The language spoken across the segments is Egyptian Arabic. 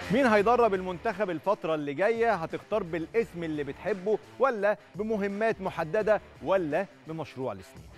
مين هيدرب المنتخب الفترة اللي جاية هتختار بالاسم اللي بتحبه ولا بمهمات محددة ولا بمشروع لسنين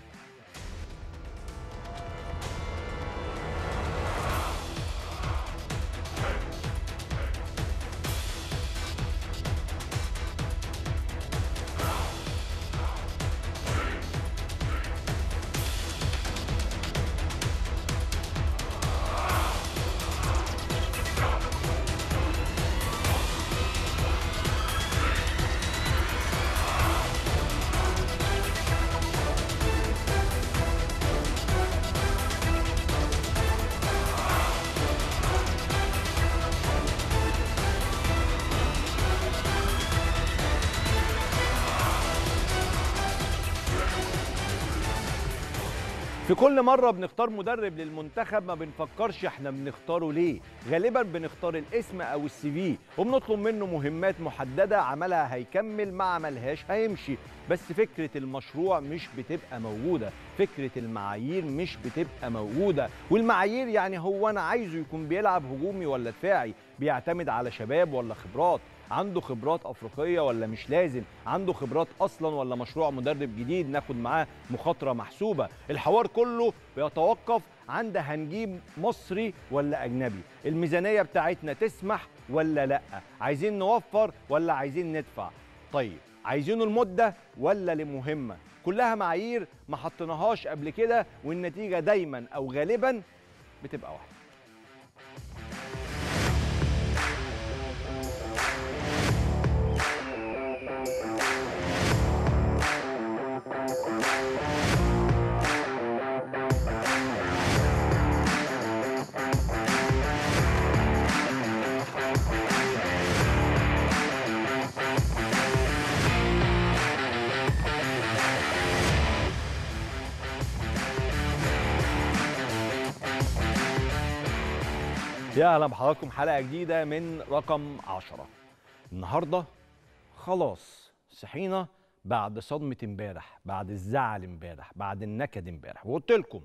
في كل مرة بنختار مدرب للمنتخب ما بنفكرش احنا بنختاره ليه غالبا بنختار الاسم او السي في وبنطلب منه مهمات محددة عملها هيكمل ما عملهاش هيمشي بس فكرة المشروع مش بتبقى موجودة فكرة المعايير مش بتبقى موجودة والمعايير يعني هو انا عايزه يكون بيلعب هجومي ولا دفاعي بيعتمد على شباب ولا خبرات عنده خبرات افريقيه ولا مش لازم عنده خبرات اصلا ولا مشروع مدرب جديد ناخد معاه مخاطره محسوبه الحوار كله بيتوقف عند هنجيب مصري ولا اجنبي الميزانيه بتاعتنا تسمح ولا لا عايزين نوفر ولا عايزين ندفع طيب عايزينه المده ولا لمهمه كلها معايير ما حطيناهاش قبل كده والنتيجه دايما او غالبا بتبقى واحده يا اهلا بحضراتكم حلقه جديده من رقم 10 النهارده خلاص صحينا بعد صدمه امبارح بعد الزعل امبارح بعد النكد امبارح وقلت لكم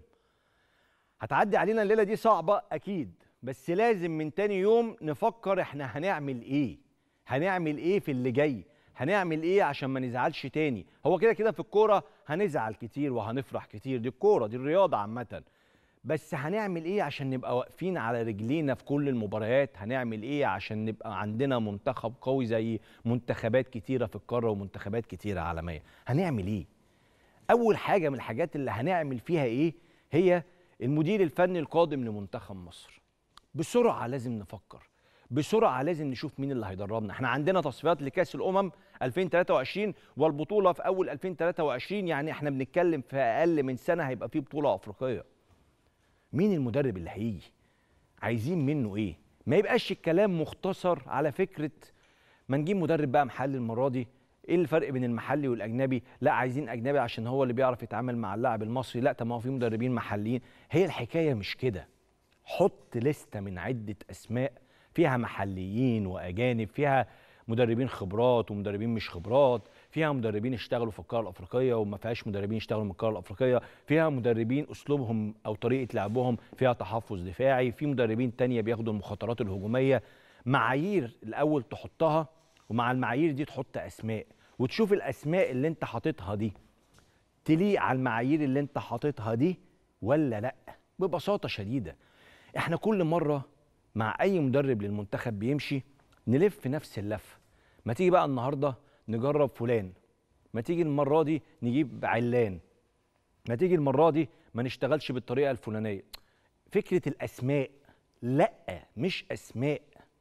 هتعدي علينا الليله دي صعبه اكيد بس لازم من تاني يوم نفكر احنا هنعمل ايه هنعمل ايه في اللي جاي هنعمل ايه عشان ما نزعلش تاني هو كده كده في الكوره هنزعل كتير وهنفرح كتير دي الكوره دي الرياضه عامه بس هنعمل ايه عشان نبقى واقفين على رجلينا في كل المباريات هنعمل ايه عشان نبقى عندنا منتخب قوي زي منتخبات كتيره في القاره ومنتخبات كتيره عالميه هنعمل ايه اول حاجه من الحاجات اللي هنعمل فيها ايه هي المدير الفني القادم لمنتخب مصر بسرعه لازم نفكر بسرعه لازم نشوف مين اللي هيدربنا احنا عندنا تصفيات لكاس الامم 2023 والبطوله في اول 2023 يعني احنا بنتكلم في اقل من سنه هيبقى في بطوله افريقيه مين المدرب اللي هيجي عايزين منه ايه ما يبقاش الكلام مختصر على فكره ما نجيب مدرب بقى محلي المره دي ايه الفرق بين المحلي والاجنبي لا عايزين اجنبي عشان هو اللي بيعرف يتعامل مع اللاعب المصري لا طب ما هو في مدربين محليين هي الحكايه مش كده حط لستة من عده اسماء فيها محليين واجانب فيها مدربين خبرات ومدربين مش خبرات فيها مدربين اشتغلوا في القاره الافريقيه وما فيهاش مدربين اشتغلوا من القاره الافريقيه فيها مدربين اسلوبهم او طريقه لعبهم فيها تحفظ دفاعي في مدربين تانية بياخدوا المخاطرات الهجوميه معايير الاول تحطها ومع المعايير دي تحط اسماء وتشوف الاسماء اللي انت حاططها دي تليق على المعايير اللي انت حاططها دي ولا لا ببساطه شديده احنا كل مره مع اي مدرب للمنتخب بيمشي نلف نفس اللفه ما تيجي بقى النهارده نجرب فلان ما تيجي المره دي نجيب علان ما تيجي المره دي ما نشتغلش بالطريقه الفلانيه فكره الاسماء لا مش اسماء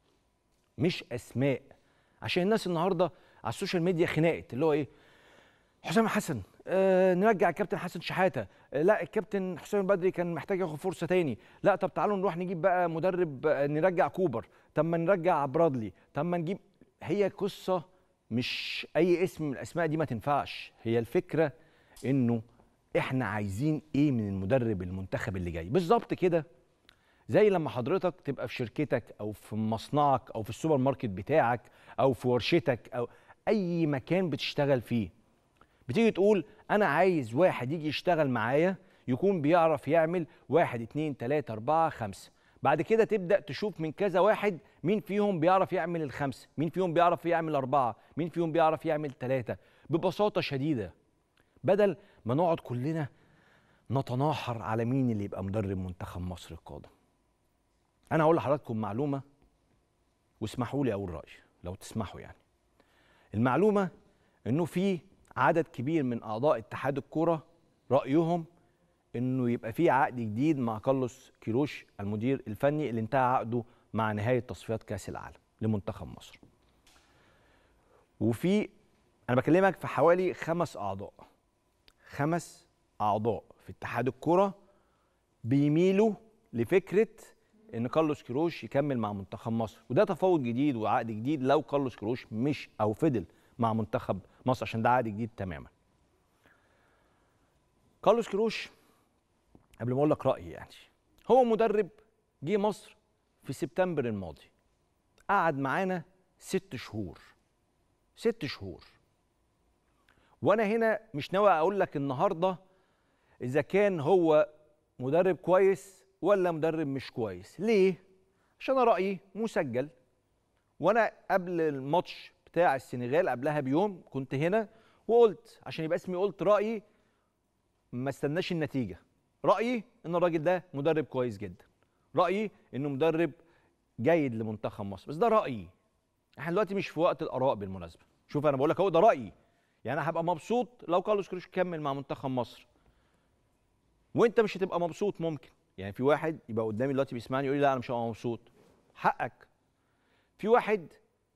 مش اسماء عشان الناس النهارده على السوشيال ميديا خناقت اللي هو ايه حسام حسن آه نرجع الكابتن حسن شحاته آه لا الكابتن حسام البدري كان محتاج ياخد فرصه تاني لا طب تعالوا نروح نجيب بقى مدرب آه نرجع كوبر طب ما نرجع برادلي طب ما نجيب هي قصه مش اي اسم من الاسماء دي ما تنفعش هي الفكره انه احنا عايزين ايه من المدرب المنتخب اللي جاي بالظبط كده زي لما حضرتك تبقى في شركتك او في مصنعك او في السوبر ماركت بتاعك او في ورشتك او اي مكان بتشتغل فيه بتيجي تقول انا عايز واحد يجي يشتغل معايا يكون بيعرف يعمل واحد اتنين تلاتة اربعة خمسة بعد كده تبدا تشوف من كذا واحد مين فيهم بيعرف يعمل الخمسه مين فيهم بيعرف يعمل اربعه مين فيهم بيعرف يعمل ثلاثه ببساطه شديده بدل ما نقعد كلنا نتناحر على مين اللي يبقى مدرب منتخب مصر القادم انا هقول لحضراتكم معلومه واسمحوا لي اقول رايي لو تسمحوا يعني المعلومه انه في عدد كبير من اعضاء اتحاد الكوره رايهم انه يبقى في عقد جديد مع كارلوس كيروش المدير الفني اللي انتهى عقده مع نهايه تصفيات كاس العالم لمنتخب مصر وفي انا بكلمك في حوالي خمس اعضاء خمس اعضاء في اتحاد الكره بيميلوا لفكره ان كارلوس كيروش يكمل مع منتخب مصر وده تفاوض جديد وعقد جديد لو كارلوس كيروش مش او فضل مع منتخب مصر عشان ده عقد جديد تماما كارلوس كيروش قبل ما اقول لك رايي يعني هو مدرب جه مصر في سبتمبر الماضي قعد معانا ست شهور ست شهور وانا هنا مش ناوي اقول لك النهارده اذا كان هو مدرب كويس ولا مدرب مش كويس ليه عشان انا رايي مسجل وانا قبل الماتش بتاع السنغال قبلها بيوم كنت هنا وقلت عشان يبقى اسمي قلت رايي ما استناش النتيجه رايي ان الراجل ده مدرب كويس جدا رايي انه مدرب جيد لمنتخب مصر بس ده رايي احنا دلوقتي مش في وقت الاراء بالمناسبه شوف انا بقول لك اهو ده رايي يعني انا هبقى مبسوط لو كارلوس كروش كمل مع منتخب مصر وانت مش هتبقى مبسوط ممكن يعني في واحد يبقى قدامي دلوقتي بيسمعني يقول لي لا انا مش هبقى مبسوط حقك في واحد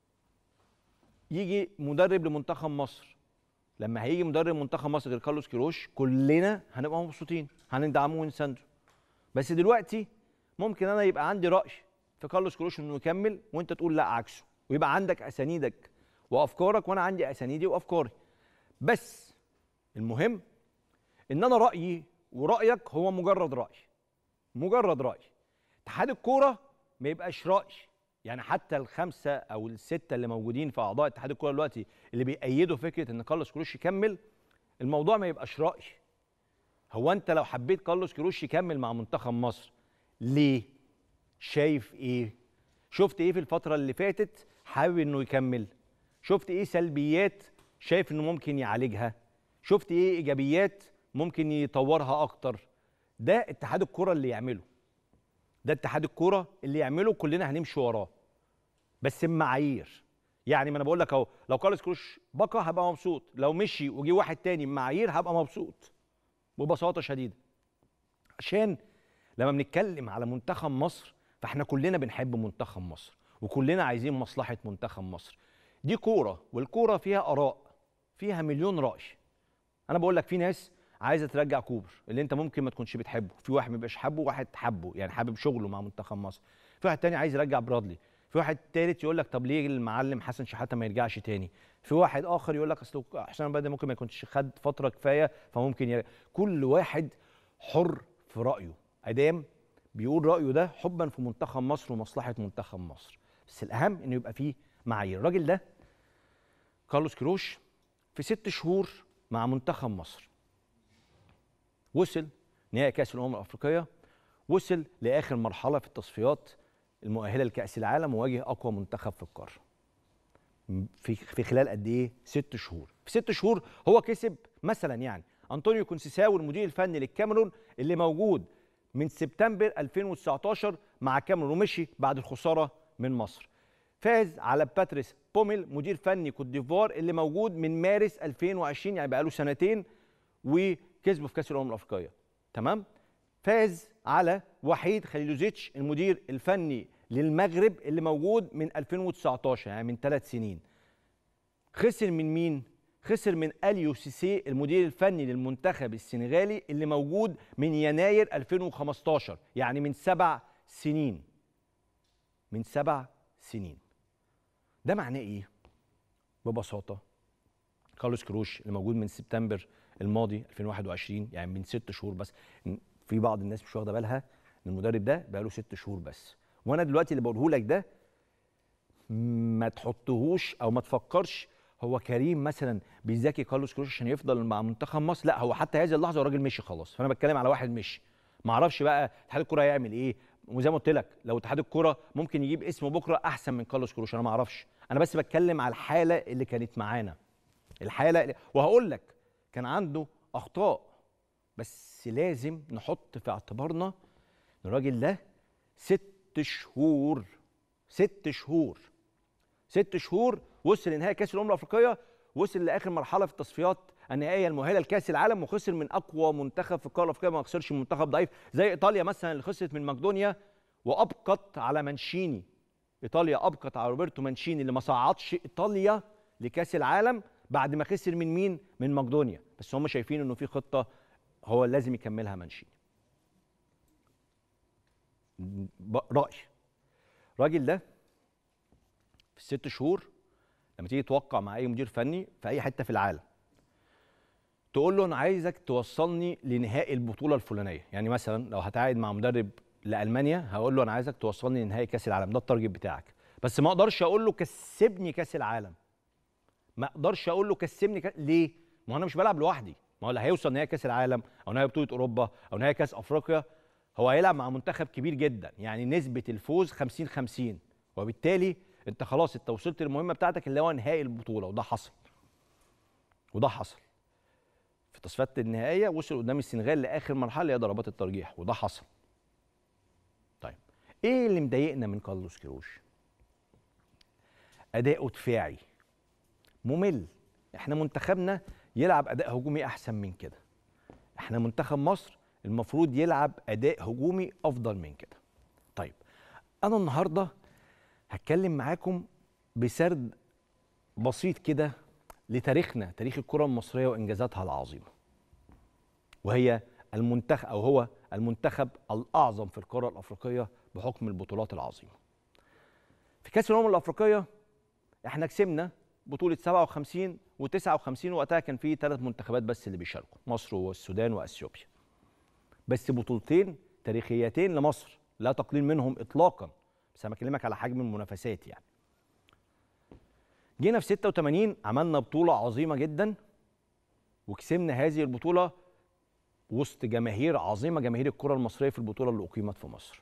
يجي مدرب لمنتخب مصر لما هيجي مدرب منتخب مصر غير كارلوس كيروش كلنا هنبقى مبسوطين هندعمه ونسنده بس دلوقتي ممكن انا يبقى عندي راي في كارلوس كيروش انه يكمل وانت تقول لا عكسه ويبقى عندك اسانيدك وافكارك وانا عندي اسانيدي وافكاري بس المهم ان انا رايي ورايك هو مجرد راي مجرد راي اتحاد الكوره ما يبقاش راي يعني حتى الخمسه او السته اللي موجودين في اعضاء اتحاد الكوره دلوقتي اللي بيأيدوا فكره ان كارلوس كروش يكمل الموضوع ما يبقاش راي هو انت لو حبيت كارلوس كروش يكمل مع منتخب مصر ليه شايف ايه شفت ايه في الفتره اللي فاتت حابب انه يكمل شفت ايه سلبيات شايف انه ممكن يعالجها شفت ايه ايجابيات ممكن يطورها اكتر ده اتحاد الكوره اللي يعمله ده اتحاد الكوره اللي يعمله كلنا هنمشي وراه بس بمعايير يعني ما انا بقول لك اهو لو كارلوس كروش بقى هبقى مبسوط لو مشي وجي واحد تاني بمعايير هبقى مبسوط ببساطه شديده عشان لما بنتكلم على منتخب مصر فاحنا كلنا بنحب منتخب مصر وكلنا عايزين مصلحه منتخب مصر دي كوره والكوره فيها اراء فيها مليون راي انا بقول لك في ناس عايزه ترجع كوبر اللي انت ممكن ما تكونش بتحبه في واحد ما بيبقاش حابه وواحد حبه يعني حابب شغله مع منتخب مصر في واحد تاني عايز يرجع برادلي في واحد تالت يقول لك طب ليه المعلم حسن شحاته ما يرجعش تاني في واحد اخر يقول لك اصل حسام بدري ممكن ما يكونش خد فتره كفايه فممكن يرجع. كل واحد حر في رايه ادام بيقول رايه ده حبا في منتخب مصر ومصلحه منتخب مصر بس الاهم انه يبقى فيه معايير الراجل ده كارلوس كروش في ست شهور مع منتخب مصر وصل نهائي كاس الامم الافريقيه وصل لاخر مرحله في التصفيات المؤهله لكاس العالم وواجه اقوى منتخب في القاره في في خلال قد ايه ست شهور في ست شهور هو كسب مثلا يعني انطونيو كونسيساو المدير الفني للكاميرون اللي موجود من سبتمبر 2019 مع كاميرون ومشي بعد الخساره من مصر فاز على باتريس بوميل مدير فني كوت ديفوار اللي موجود من مارس 2020 يعني بقاله سنتين وكسبه في كاس الامم الافريقيه تمام فاز على وحيد خليلوزيتش المدير الفني للمغرب اللي موجود من 2019 يعني من ثلاث سنين خسر من مين خسر من اليو سيسي المدير الفني للمنتخب السنغالي اللي موجود من يناير 2015 يعني من سبع سنين من سبع سنين ده معناه ايه ببساطه كارلوس كروش اللي موجود من سبتمبر الماضي 2021 يعني من ست شهور بس في بعض الناس مش واخده بالها ان المدرب ده بقى له ست شهور بس وانا دلوقتي اللي بقوله لك ده ما تحطهوش او ما تفكرش هو كريم مثلا بيذاكي كارلوس كروش عشان يفضل مع منتخب مصر لا هو حتى هذه اللحظه الراجل مشي خلاص فانا بتكلم على واحد مشي ما اعرفش بقى اتحاد الكوره هيعمل ايه وزي ما قلت لك لو اتحاد الكره ممكن يجيب اسم بكره احسن من كارلوس كروش انا ما اعرفش انا بس بتكلم على الحاله اللي كانت معانا الحاله اللي وهقول لك كان عنده اخطاء بس لازم نحط في اعتبارنا ان الراجل ده ست شهور ست شهور ست شهور وصل لنهائي كاس الامم الافريقيه وصل لاخر مرحله في التصفيات النهائيه المؤهله لكاس العالم وخسر من اقوى منتخب في القاره الافريقيه ما خسرش من منتخب ضعيف زي ايطاليا مثلا اللي خسرت من مقدونيا وابقت على مانشيني ايطاليا ابقت على روبرتو مانشيني اللي ما صعدش ايطاليا لكاس العالم بعد ما خسر من مين من مقدونيا بس هم شايفين انه في خطه هو لازم يكملها مانشيني راي الراجل ده في الست شهور لما تيجي توقع مع اي مدير فني في اي حته في العالم تقول له انا عايزك توصلني لنهائي البطوله الفلانيه يعني مثلا لو هتعاقد مع مدرب لالمانيا هقول له انا عايزك توصلني لنهائي كاس العالم ده التارجت بتاعك بس ما اقدرش اقول له كسبني كاس العالم ما اقدرش اقول له كسبني كاس ليه ما انا مش بلعب لوحدي ما هو اللي هيوصل نهائي كاس العالم او نهائي بطوله اوروبا او نهائي كاس افريقيا هو هيلعب مع منتخب كبير جدا يعني نسبه الفوز 50 50 وبالتالي انت خلاص انت وصلت للمهمه بتاعتك اللي هو نهائي البطوله وده حصل وده حصل في التصفيات النهائيه وصل قدام السنغال لاخر مرحله اللي هي ضربات الترجيح وده حصل طيب ايه اللي مضايقنا من كارلوس كيروش اداؤه دفاعي ممل احنا منتخبنا يلعب اداء هجومي احسن من كده احنا منتخب مصر المفروض يلعب اداء هجومي افضل من كده طيب انا النهارده هتكلم معاكم بسرد بسيط كده لتاريخنا تاريخ الكرة المصرية وإنجازاتها العظيمة وهي المنتخب أو هو المنتخب الأعظم في القارة الأفريقية بحكم البطولات العظيمة في كأس الأمم الأفريقية احنا كسبنا بطولة 57 و59 وقتها كان في ثلاث منتخبات بس اللي بيشاركوا مصر والسودان وأثيوبيا بس بطولتين تاريخيتين لمصر لا تقليل منهم إطلاقا بس انا بكلمك على حجم المنافسات يعني جينا في 86 عملنا بطوله عظيمه جدا وكسبنا هذه البطوله وسط جماهير عظيمه جماهير الكره المصريه في البطوله اللي اقيمت في مصر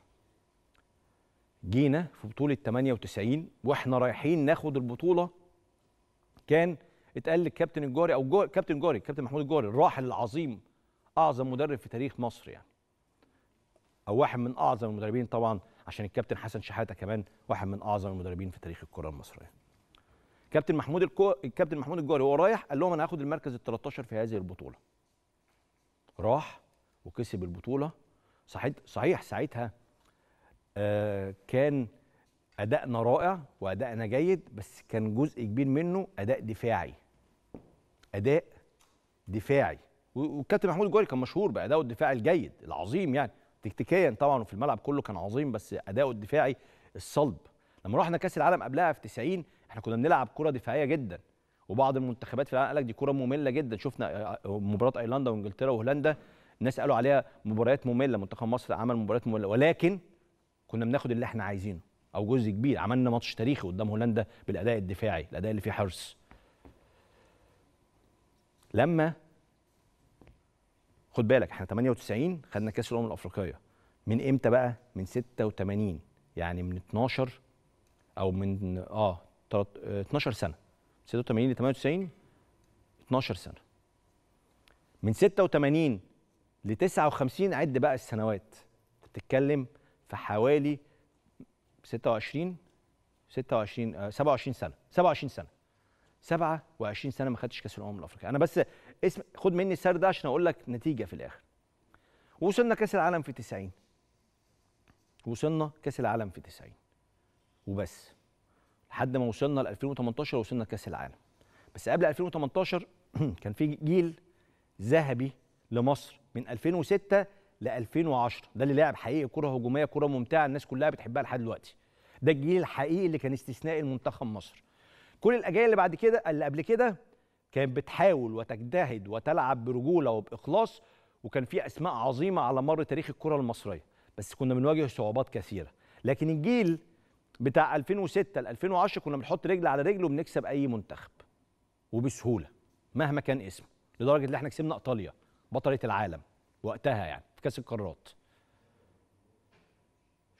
جينا في بطوله 98 واحنا رايحين ناخد البطوله كان اتقال للكابتن الجوري او جو كابتن الجوري كابتن محمود الجوري الراحل العظيم اعظم مدرب في تاريخ مصر يعني او واحد من اعظم المدربين طبعا عشان الكابتن حسن شحاته كمان واحد من اعظم المدربين في تاريخ الكره المصريه. كابتن محمود الكو... الكابتن محمود الجوهري وهو رايح قال لهم انا هاخد المركز ال 13 في هذه البطوله. راح وكسب البطوله صحيح صحيح ساعتها آه كان ادائنا رائع وادائنا جيد بس كان جزء كبير منه اداء دفاعي. اداء دفاعي والكابتن محمود الجوهري كان مشهور بادائه الدفاعي الجيد العظيم يعني تكتيكيا طبعا وفي الملعب كله كان عظيم بس اداؤه الدفاعي الصلب لما رحنا كاس العالم قبلها في 90 احنا كنا بنلعب كره دفاعيه جدا وبعض المنتخبات في العالم قال لك دي كره ممله جدا شفنا مباراه ايرلندا وانجلترا وهولندا الناس قالوا عليها مباريات ممله منتخب مصر عمل مباريات ممله ولكن كنا بناخد اللي احنا عايزينه او جزء كبير عملنا ماتش تاريخي قدام هولندا بالاداء الدفاعي الاداء اللي فيه حرص لما خد بالك احنا 98 خدنا كاس الامم الافريقيه من امتى بقى من 86 يعني من 12 او من اه 12 سنه 86 ل 98 12 سنه من 86 ل 59 عد بقى السنوات بتتكلم في حوالي 26 26 آه 27 سنه 27 سنه 27 سنه ما خدتش كاس الامم الافريقيه انا بس اسم خد مني السر ده عشان اقول لك نتيجه في الاخر وصلنا كاس العالم في 90 وصلنا كاس العالم في 90 وبس لحد ما وصلنا ل 2018 وصلنا كاس العالم بس قبل 2018 كان في جيل ذهبي لمصر من 2006 ل 2010 ده اللي لعب حقيقي كره هجوميه كره ممتعه الناس كلها بتحبها لحد دلوقتي ده الجيل الحقيقي اللي كان استثنائي لمنتخب مصر كل الاجيال اللي بعد كده اللي قبل كده كانت بتحاول وتجتهد وتلعب برجوله وباخلاص وكان في اسماء عظيمه على مر تاريخ الكره المصريه بس كنا بنواجه صعوبات كثيره لكن الجيل بتاع 2006 ل 2010 كنا بنحط رجل على رجل وبنكسب اي منتخب وبسهوله مهما كان اسمه لدرجه ان احنا كسبنا ايطاليا بطله العالم وقتها يعني في كاس القارات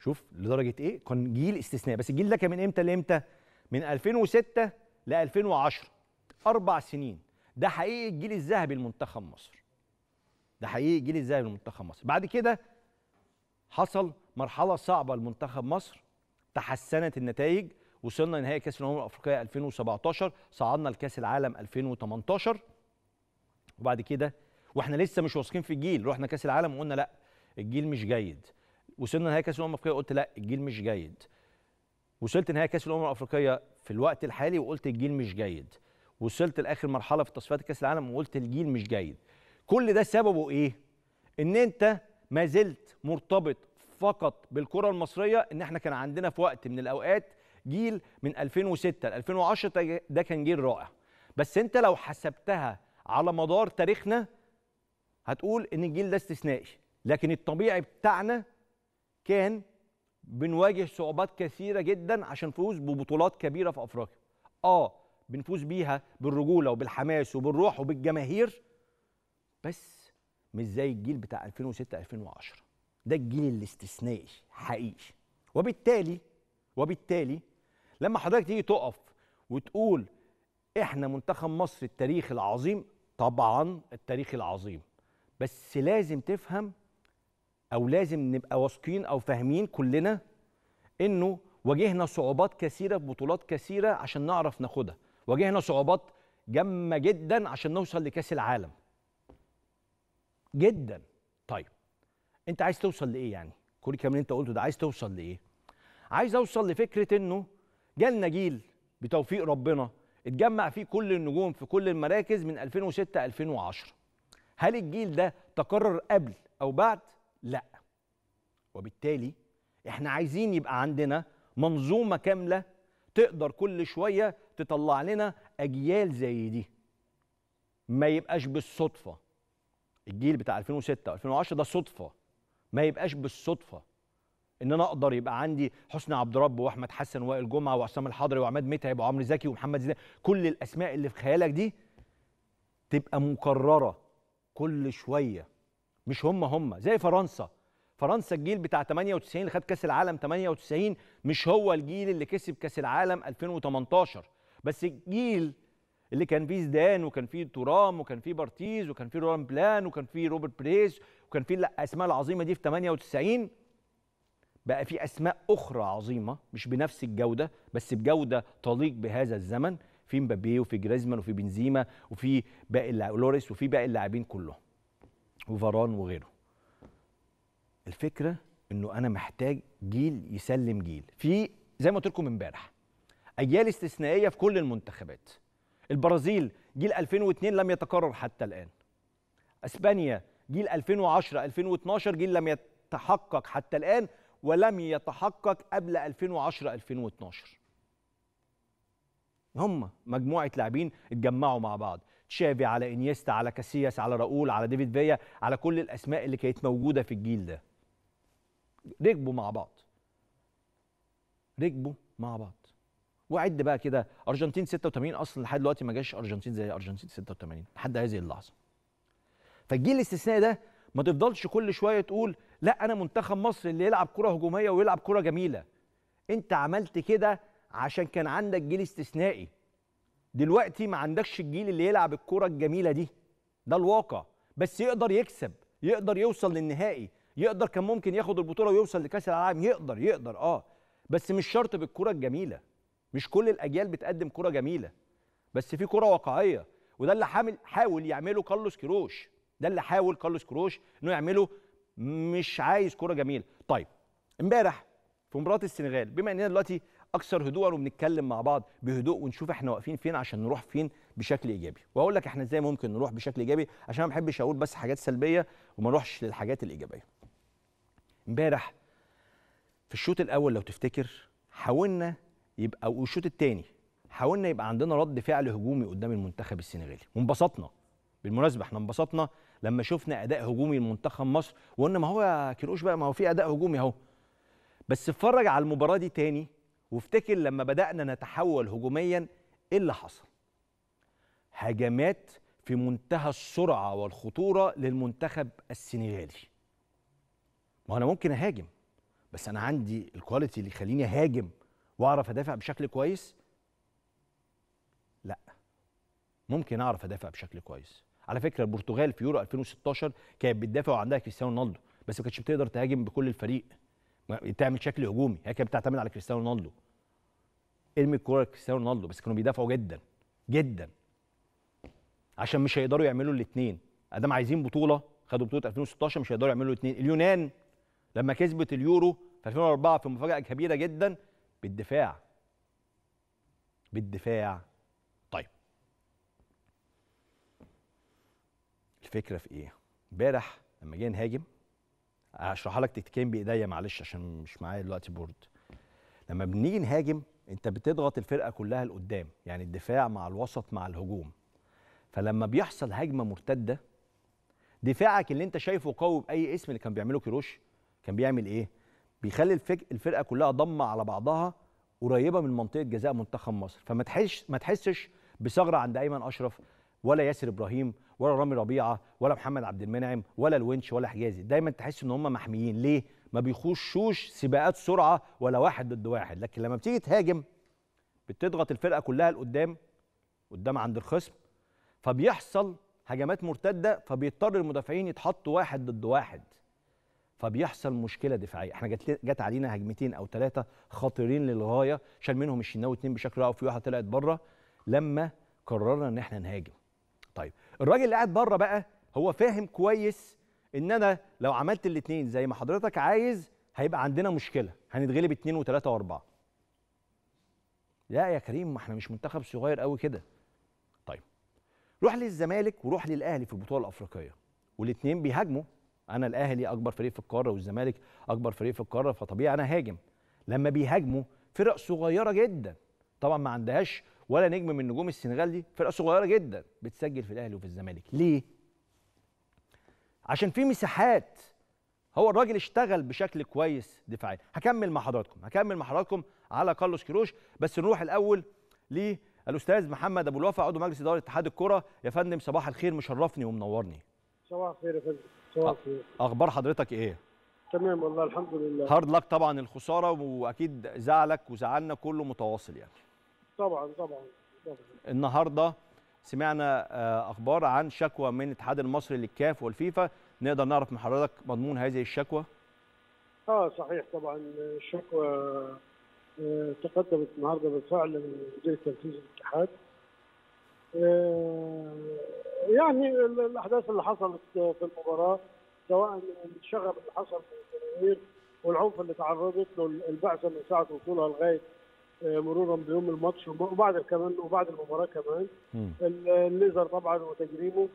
شوف لدرجه ايه كان جيل استثنائي بس الجيل ده كان من امتى لامتى من 2006 ل 2010 اربع سنين ده حقيقي الجيل الذهبي لمنتخب مصر ده حقيقي الجيل الذهبي لمنتخب مصر بعد كده حصل مرحله صعبه لمنتخب مصر تحسنت النتائج وصلنا نهائي كاس الامم الافريقيه 2017 صعدنا لكاس العالم 2018 وبعد كده واحنا لسه مش واثقين في الجيل رحنا كاس العالم وقلنا لا الجيل مش جيد وصلنا نهائي كاس الامم الافريقيه قلت لا الجيل مش جيد وصلت نهائي كاس الامم الافريقيه في الوقت الحالي وقلت الجيل مش جيد وصلت لاخر مرحله في تصفيات كاس العالم وقلت الجيل مش جيد كل ده سببه ايه ان انت ما زلت مرتبط فقط بالكره المصريه ان احنا كان عندنا في وقت من الاوقات جيل من 2006 ل 2010 ده كان جيل رائع بس انت لو حسبتها على مدار تاريخنا هتقول ان الجيل ده استثنائي لكن الطبيعي بتاعنا كان بنواجه صعوبات كثيره جدا عشان نفوز ببطولات كبيره في افريقيا اه بنفوز بيها بالرجوله وبالحماس وبالروح وبالجماهير بس مش زي الجيل بتاع 2006 2010 ده الجيل الاستثنائي حقيقي وبالتالي وبالتالي لما حضرتك تيجي تقف وتقول احنا منتخب مصر التاريخ العظيم طبعا التاريخ العظيم بس لازم تفهم او لازم نبقى واثقين او فاهمين كلنا انه واجهنا صعوبات كثيره في بطولات كثيره عشان نعرف ناخدها واجهنا صعوبات جامه جدا عشان نوصل لكاس العالم جدا طيب انت عايز توصل لايه يعني كل الكلام اللي انت قلته ده عايز توصل لايه عايز اوصل لفكره انه جالنا جيل بتوفيق ربنا اتجمع فيه كل النجوم في كل المراكز من 2006 2010 هل الجيل ده تكرر قبل او بعد لا وبالتالي احنا عايزين يبقى عندنا منظومه كامله تقدر كل شويه تطلع لنا اجيال زي دي ما يبقاش بالصدفه الجيل بتاع 2006 و2010 ده صدفه ما يبقاش بالصدفه ان انا اقدر يبقى عندي حسني عبد رب واحمد حسن وائل جمعه وعصام الحضري وعماد متعب وعمرو زكي ومحمد زيدان كل الاسماء اللي في خيالك دي تبقى مكرره كل شويه مش هم هم زي فرنسا فرنسا الجيل بتاع 98 اللي خد كاس العالم 98 مش هو الجيل اللي كسب كاس العالم 2018 بس الجيل اللي كان فيه زيدان وكان فيه تورام وكان فيه بارتيز وكان فيه رولان بلان وكان فيه روبرت بريس وكان فيه الاسماء العظيمه دي في 98 بقى في اسماء اخرى عظيمه مش بنفس الجوده بس بجوده تليق بهذا الزمن في مبابي وفي جريزمان وفي بنزيما وفي باقي لوريس وفي باقي اللاعبين كلهم وفاران وغيره الفكره انه انا محتاج جيل يسلم جيل في زي ما قلت لكم امبارح اجيال استثنائيه في كل المنتخبات البرازيل جيل 2002 لم يتكرر حتى الان اسبانيا جيل 2010 2012 جيل لم يتحقق حتى الان ولم يتحقق قبل 2010 2012 هم مجموعه لاعبين اتجمعوا مع بعض تشافي على انيستا على كاسياس على راؤول على ديفيد فيا على كل الاسماء اللي كانت موجوده في الجيل ده ركبوا مع بعض ركبوا مع بعض وعد بقى كده ارجنتين 86 اصلا لحد دلوقتي ما جاش ارجنتين زي ارجنتين 86 لحد هذه اللحظه فالجيل الاستثنائي ده ما تفضلش كل شويه تقول لا انا منتخب مصر اللي يلعب كره هجوميه ويلعب كره جميله انت عملت كده عشان كان عندك جيل استثنائي دلوقتي ما عندكش الجيل اللي يلعب الكره الجميله دي ده الواقع بس يقدر يكسب يقدر يوصل للنهائي يقدر كان ممكن ياخد البطوله ويوصل لكاس العالم يقدر يقدر اه بس مش شرط بالكره الجميله مش كل الاجيال بتقدم كره جميله بس في كره واقعيه وده اللي حامل حاول يعمله كارلوس كيروش ده اللي حاول كارلوس كيروش انه يعمله مش عايز كره جميله طيب امبارح في مباراه السنغال بما اننا دلوقتي اكثر هدوءا وبنتكلم مع بعض بهدوء ونشوف احنا واقفين فين عشان نروح فين بشكل ايجابي وهقول لك احنا ازاي ممكن نروح بشكل ايجابي عشان ما بحبش اقول بس حاجات سلبيه وما اروحش للحاجات الايجابيه امبارح في الشوط الاول لو تفتكر حاولنا يبقى والشوط الثاني حاولنا يبقى عندنا رد فعل هجومي قدام المنتخب السنغالي وانبسطنا بالمناسبه احنا انبسطنا لما شفنا اداء هجومي لمنتخب مصر وقلنا ما هو يا كيروش بقى ما هو في اداء هجومي اهو بس اتفرج على المباراه دي تاني وافتكر لما بدانا نتحول هجوميا ايه اللي حصل هجمات في منتهى السرعه والخطوره للمنتخب السنغالي ما انا ممكن اهاجم بس انا عندي الكواليتي اللي يخليني اهاجم واعرف ادافع بشكل كويس لا ممكن اعرف ادافع بشكل كويس على فكره البرتغال في يورو 2016 كانت بتدافع وعندها كريستيانو رونالدو بس ما كانتش بتقدر تهاجم بكل الفريق ما- تعمل شكل هجومي هي كانت بتعتمد على كريستيانو رونالدو ارمي الكوره لكريستيانو رونالدو بس كانوا بيدافعوا جدا جدا عشان مش هيقدروا يعملوا الاثنين ادام عايزين بطوله خدوا بطوله 2016 مش هيقدروا يعملوا الاثنين اليونان لما كسبت اليورو في 2004 في مفاجاه كبيره جدا بالدفاع بالدفاع طيب الفكره في ايه امبارح لما جينا نهاجم هشرحها لك تكتيكيا بايديا معلش عشان مش معايا دلوقتي بورد لما بنيجي نهاجم انت بتضغط الفرقه كلها لقدام يعني الدفاع مع الوسط مع الهجوم فلما بيحصل هجمه مرتده دفاعك اللي انت شايفه قوي باي اسم اللي كان بيعمله كيروش كان بيعمل ايه بيخلي الفك... الفرقه كلها ضمه على بعضها قريبه من منطقه جزاء منتخب مصر فما تحسش ما تحسش بثغره عند ايمن اشرف ولا ياسر ابراهيم ولا رامي ربيعه ولا محمد عبد المنعم ولا الونش ولا حجازي دايما تحس ان هم محميين ليه ما بيخشوش سباقات سرعه ولا واحد ضد واحد لكن لما بتيجي تهاجم بتضغط الفرقه كلها لقدام قدام عند الخصم فبيحصل هجمات مرتده فبيضطر المدافعين يتحطوا واحد ضد واحد فبيحصل مشكله دفاعيه احنا جت جت علينا هجمتين او ثلاثه خطيرين للغايه شال منهم الشناوي اتنين بشكل رائع وفي واحده طلعت بره لما قررنا ان احنا نهاجم طيب الراجل اللي قاعد بره بقى هو فاهم كويس ان انا لو عملت الاثنين زي ما حضرتك عايز هيبقى عندنا مشكله هنتغلب اتنين وثلاثه واربعه لا يا كريم ما احنا مش منتخب صغير قوي كده طيب روح للزمالك وروح للاهلي في البطوله الافريقيه والاثنين بيهاجموا انا الاهلي اكبر فريق في القاره والزمالك اكبر فريق في القاره فطبيعي انا هاجم لما بيهاجموا فرق صغيره جدا طبعا ما عندهاش ولا نجم من نجوم السنغال دي فرقه صغيره جدا بتسجل في الاهلي وفي الزمالك ليه عشان في مساحات هو الراجل اشتغل بشكل كويس دفاعيا هكمل مع حضراتكم هكمل مع حضراتكم على كارلوس كيروش بس نروح الاول للاستاذ محمد ابو الوفا عضو مجلس اداره اتحاد الكره يا فندم صباح الخير مشرفني ومنورني صباح الخير يا فندم صباح الخير اخبار حضرتك ايه تمام والله الحمد لله هارد لك طبعا الخساره واكيد زعلك وزعلنا كله متواصل يعني طبعا طبعا طبعا النهارده سمعنا آه، اخبار عن شكوى من الاتحاد المصري للكاف والفيفا نقدر نعرف من حضرتك مضمون هذه الشكوى اه صحيح طبعا الشكوى آه، تقدمت النهارده بالفعل من مدير التنفيذي للاتحاد آه، يعني ال- الاحداث اللي حصلت في المباراه سواء الشغب اللي حصل في الجماهير والعنف اللي تعرضت له البعثه من ساعه وصولها لغايه آه، مرورا بيوم الماتش وبعد كمان وبعد المباراه كمان مم. الليزر طبعا وتجريمه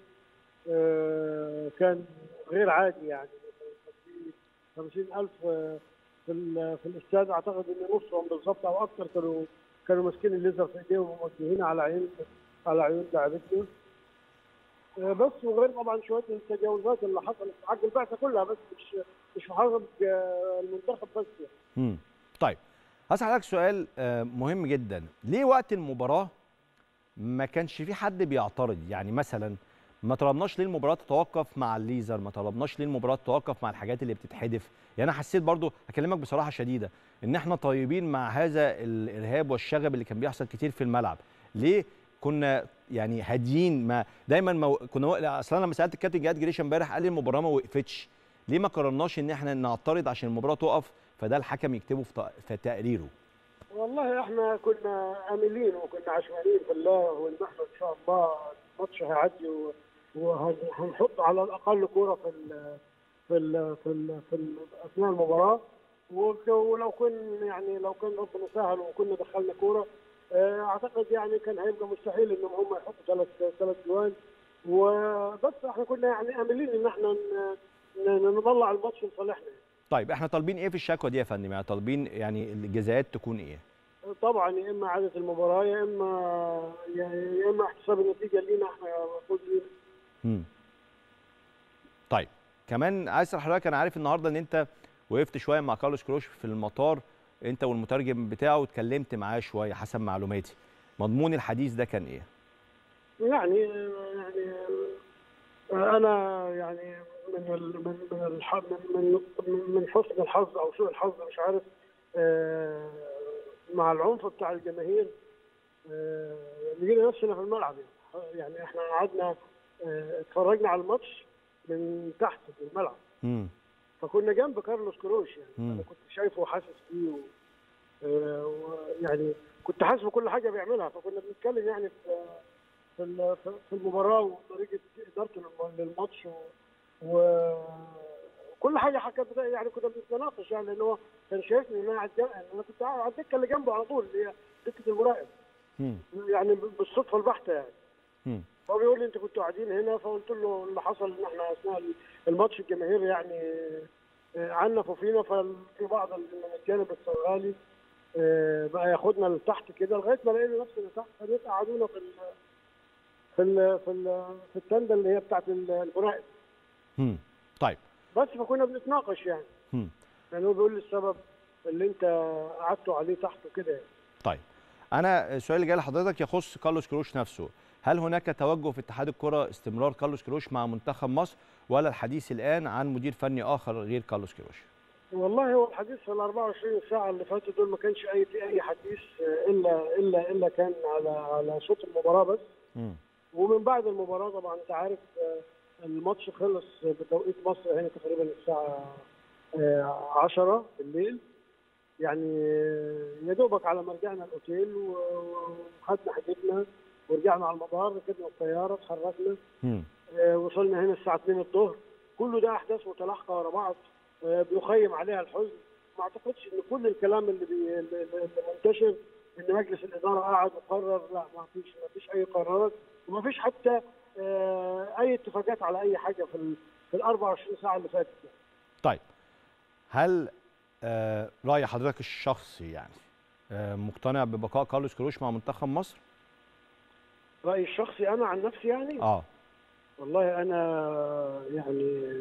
آه، كان غير عادي يعني في 50000 آه، في ال- في الاستاد اعتقد ان نصهم بالظبط او اكثر كانوا كانوا ماسكين الليزر في ايديهم وموجهين على عيون على عيون لاعبتنا آه، بس وغير طبعا شويه التجاوزات اللي حصلت في حق البعثه كلها بس مش مش في حق آه، المنتخب بس يعني. مم. طيب هسأل حضرتك سؤال آه، مهم جدا ليه وقت المباراة ما كانش في حد بيعترض يعني مثلا ما طلبناش ليه المباراة تتوقف مع الليزر ما طلبناش ليه المباراة تتوقف مع الحاجات اللي بتتحدف يعني انا حسيت برضو هكلمك بصراحة شديدة ان احنا طيبين مع هذا الارهاب والشغب اللي كان بيحصل كتير في الملعب ليه كنا يعني هاديين ما دايما ما كنا اصلا لما سالت الكابتن جهاد جريشه امبارح قال لي المباراه ما وقفتش ليه ما قررناش ان احنا نعترض عشان المباراه تقف فده الحكم يكتبه في ت- في تقريره والله احنا كنا املين وكنا عشمانين في الله وان احنا ان شاء الله الماتش هيعدي و- وهنحط على الاقل كوره في ال في ال في ال في ال اثناء المباراه وك- ولو كن يعني لو كان ربنا سهل وكنا دخلنا كوره اه، اعتقد يعني كان هيبقى مستحيل انهم هم يحطوا ثلاث ثلاث جوان وبس احنا كنا يعني املين ان احنا ن- ن- نطلع الماتش لصالحنا طيب احنا طالبين ايه في الشكوى دي يا فندم يعني طالبين يعني الجزاءات تكون ايه طبعا يا اما اعاده المباراه يا اما يعني يا اما احتساب النتيجه لينا احنا فوزين مم. طيب كمان عايز اسال حضرتك انا عارف النهارده ان انت وقفت شويه مع كارلوس كروش في المطار انت والمترجم بتاعه واتكلمت معاه شويه حسب معلوماتي مضمون الحديث ده كان ايه يعني يعني انا يعني من ال- من من الح- من من من حسن الحظ او سوء الحظ مش عارف آه، مع العنف بتاع الجماهير آه، لقينا نفسنا في الملعب يعني. يعني احنا قعدنا آه، اتفرجنا على الماتش من تحت في الملعب مم. فكنا جنب كارلوس كروش يعني مم. انا كنت شايفه وحاسس بيه و... آه، و- يعني كنت حاسس بكل حاجه بيعملها فكنا بنتكلم يعني في في ال- في المباراه وطريقه ادارته للم- للماتش و- وكل حاجه حكت يعني كنا بنتناقش يعني لان هو كان شايفني ان انا على الج- انا كنت قاعد على الدكه اللي جنبه على طول اللي هي دكه المراقب مم. يعني بالصدفه البحته يعني مم. فهو بيقول لي انتوا كنتوا قاعدين هنا فقلت له اللي حصل ان احنا اثناء الماتش الجماهير يعني آه، عنفوا فينا ففي بعض من الجانب الصغالي آه، بقى ياخدنا لتحت كده لغايه ما لقينا نفسنا تحت فجيت قعدونا في ال في ال في ال في التنده اللي هي بتاعت المراقب مم. طيب بس فكنا بنتناقش يعني مم. يعني هو بيقول لي السبب اللي انت قعدتوا عليه تحت وكده يعني طيب انا السؤال اللي جاي لحضرتك يخص كارلوس كروش نفسه هل هناك توجه في اتحاد الكره استمرار كارلوس كروش مع منتخب مصر ولا الحديث الان عن مدير فني اخر غير كارلوس كروش والله هو الحديث في ال 24 ساعة اللي فاتوا دول ما كانش أي في أي حديث آه، إلا إلا إلا كان على على صوت المباراة بس مم. ومن بعد المباراة طبعا أنت عارف آه، الماتش خلص بتوقيت مصر هنا تقريبا الساعة آه، 10 بالليل يعني آه، يا دوبك على ما رجعنا الأوتيل و- وخدنا حاجتنا ورجعنا على المطار ركبنا الطيارة اتحركنا مم. آه، وصلنا هنا الساعة 2 الظهر كله ده أحداث متلاحقة ورا بعض آه، بيخيم عليها الحزن ما أعتقدش إن كل الكلام اللي, بي... اللي اللي منتشر إن مجلس الإدارة قعد وقرر لا ما فيش ما فيش أي قرارات وما فيش حتى آه، أي اتفاقات على أي حاجة في ال... في ال 24 ساعة اللي فاتت يعني. طيب هل آه راي حضرتك الشخصي يعني آه مقتنع ببقاء كارلوس كروش مع منتخب مصر رأيي الشخصي أنا عن نفسي يعني اه والله انا يعني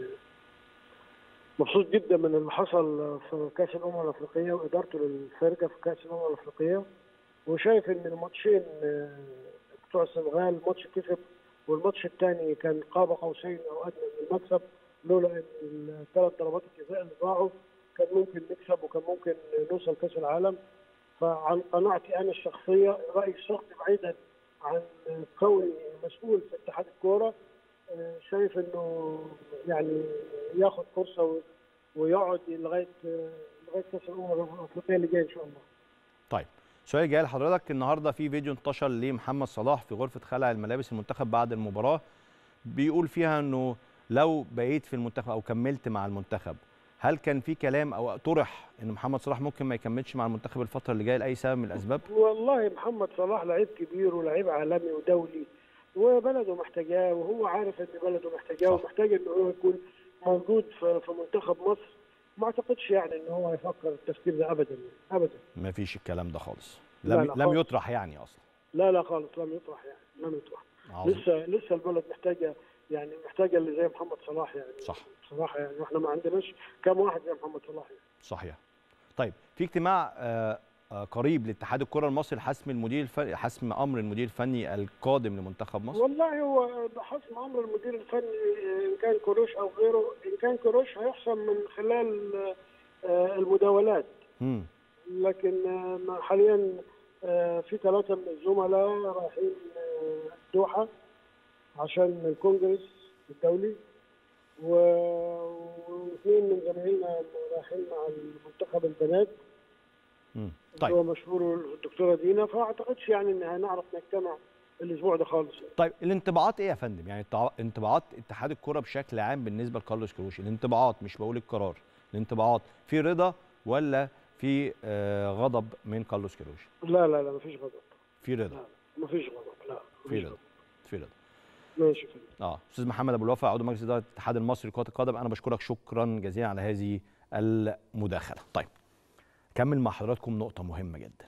مبسوط جدا من اللي حصل في كاس الامم الافريقيه وادارته للفرقه في كاس الامم الافريقيه وشايف ان الماتشين آه، بتوع السنغال ماتش كسب والماتش الثاني كان قاب قوسين او ادنى من المكسب لولا ان الثلاث ضربات الجزاء اللي ضاعوا كان ممكن نكسب وكان ممكن نوصل كاس العالم فعن قناعتي انا الشخصيه رايي الشخصي بعيدا عن كوني مسؤول في اتحاد الكوره آه، شايف انه يعني ياخد فرصه و- ويقعد لغايه آه، لغايه كاس الامم الافريقيه اللي جايه ان شاء الله. طيب سؤال جاي لحضرتك النهارده في فيديو انتشر لمحمد صلاح في غرفه خلع الملابس المنتخب بعد المباراه بيقول فيها انه لو بقيت في المنتخب او كملت مع المنتخب هل كان في كلام او طرح ان محمد صلاح ممكن ما يكملش مع المنتخب الفتره اللي جايه لاي سبب من الاسباب؟ والله محمد صلاح لعيب كبير ولعيب عالمي ودولي وبلده محتاجاه وهو عارف ان بلده محتاجاه صح. ومحتاج ان هو يكون موجود في في منتخب مصر ما اعتقدش يعني ان هو يفكر التفكير ده ابدا يعني ابدا ما فيش الكلام ده خالص لا، لم لا لم خالص. يطرح يعني اصلا لا لا خالص لم يطرح يعني لم يطرح عظيم. لسه لسه البلد محتاجه يعني محتاجه اللي زي محمد صلاح يعني صح بصراحه يعني واحنا ما عندناش كام واحد زي محمد صلاح يعني. صحيح طيب في اجتماع آه، آه، قريب لاتحاد الكره المصري لحسم المدير الفني حسم امر المدير الفني القادم لمنتخب مصر والله هو بحسم امر المدير الفني ان كان كروش او غيره ان كان كروش هيحسم من خلال آه، المداولات امم لكن آه، ما حاليا آه، في ثلاثه من الزملاء رايحين آه، الدوحه عشان الكونجرس الدولي و- واثنين من زمايلنا رايحين مع المنتخب البنات امم طيب. هو طيب مشهور الدكتوره دينا فاعتقدش يعني ان هنعرف نجتمع الاسبوع ده خالص طيب الانطباعات ايه يا فندم يعني التع- انطباعات اتحاد الكره بشكل عام بالنسبه لكارلوس كروش الانطباعات مش بقول القرار الانطباعات في رضا ولا في آه، غضب من كارلوس كروش لا لا لا مفيش غضب في رضا لا مفيش غضب لا في مفيش رضا غضب. في رضا ماشي كده اه استاذ محمد ابو الوفا عضو مجلس اداره الاتحاد المصري لكره القدم انا بشكرك شكرا جزيلا على هذه المداخله طيب كمل مع حضراتكم نقطه مهمه جدا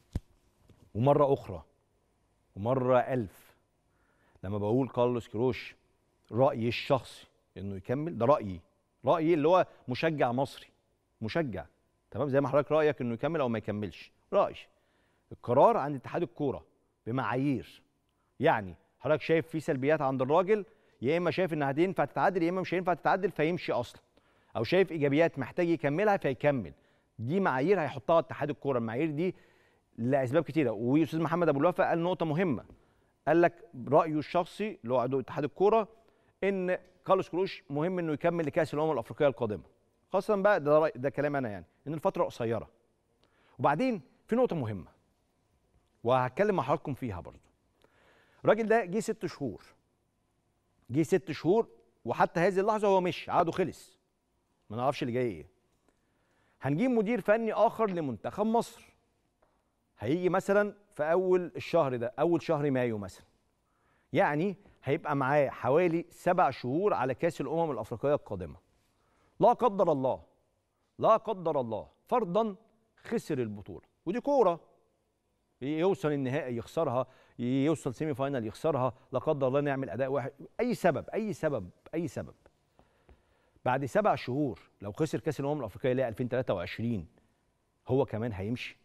ومره اخرى ومره الف لما بقول كارلوس كروش رايي الشخصي انه يكمل ده رايي رايي اللي هو مشجع مصري مشجع تمام زي ما حضرتك رايك انه يكمل او ما يكملش رايي القرار عند اتحاد الكوره بمعايير يعني حضرتك شايف في سلبيات عند الراجل يا اما شايف انها هتنفع تتعدل يا اما مش هينفع تتعدل فيمشي اصلا او شايف ايجابيات محتاج يكملها فيكمل دي معايير هيحطها اتحاد الكوره المعايير دي لاسباب كتيره واستاذ محمد ابو الوفا قال نقطه مهمه قال لك رايه الشخصي اللي هو عضو اتحاد الكوره ان كارلوس كروش مهم انه يكمل لكاس الامم الافريقيه القادمه خاصه بقى ده رأي ده كلام انا يعني ان الفتره قصيره وبعدين في نقطه مهمه وهتكلم مع حضراتكم فيها برضو الراجل ده جه ست شهور جه ست شهور وحتى هذه اللحظه هو مش عقده خلص ما نعرفش اللي جاي ايه هنجيب مدير فني اخر لمنتخب مصر هيجي مثلا في اول الشهر ده اول شهر مايو مثلا يعني هيبقى معاه حوالي سبع شهور على كاس الامم الافريقيه القادمه لا قدر الله لا قدر الله فرضا خسر البطوله ودي كوره يوصل النهائي يخسرها يوصل سيمي فاينال يخسرها لا قدر الله نعمل اداء واحد اي سبب اي سبب اي سبب بعد سبع شهور لو خسر كاس الامم الافريقيه اللي هي 2023 هو كمان هيمشي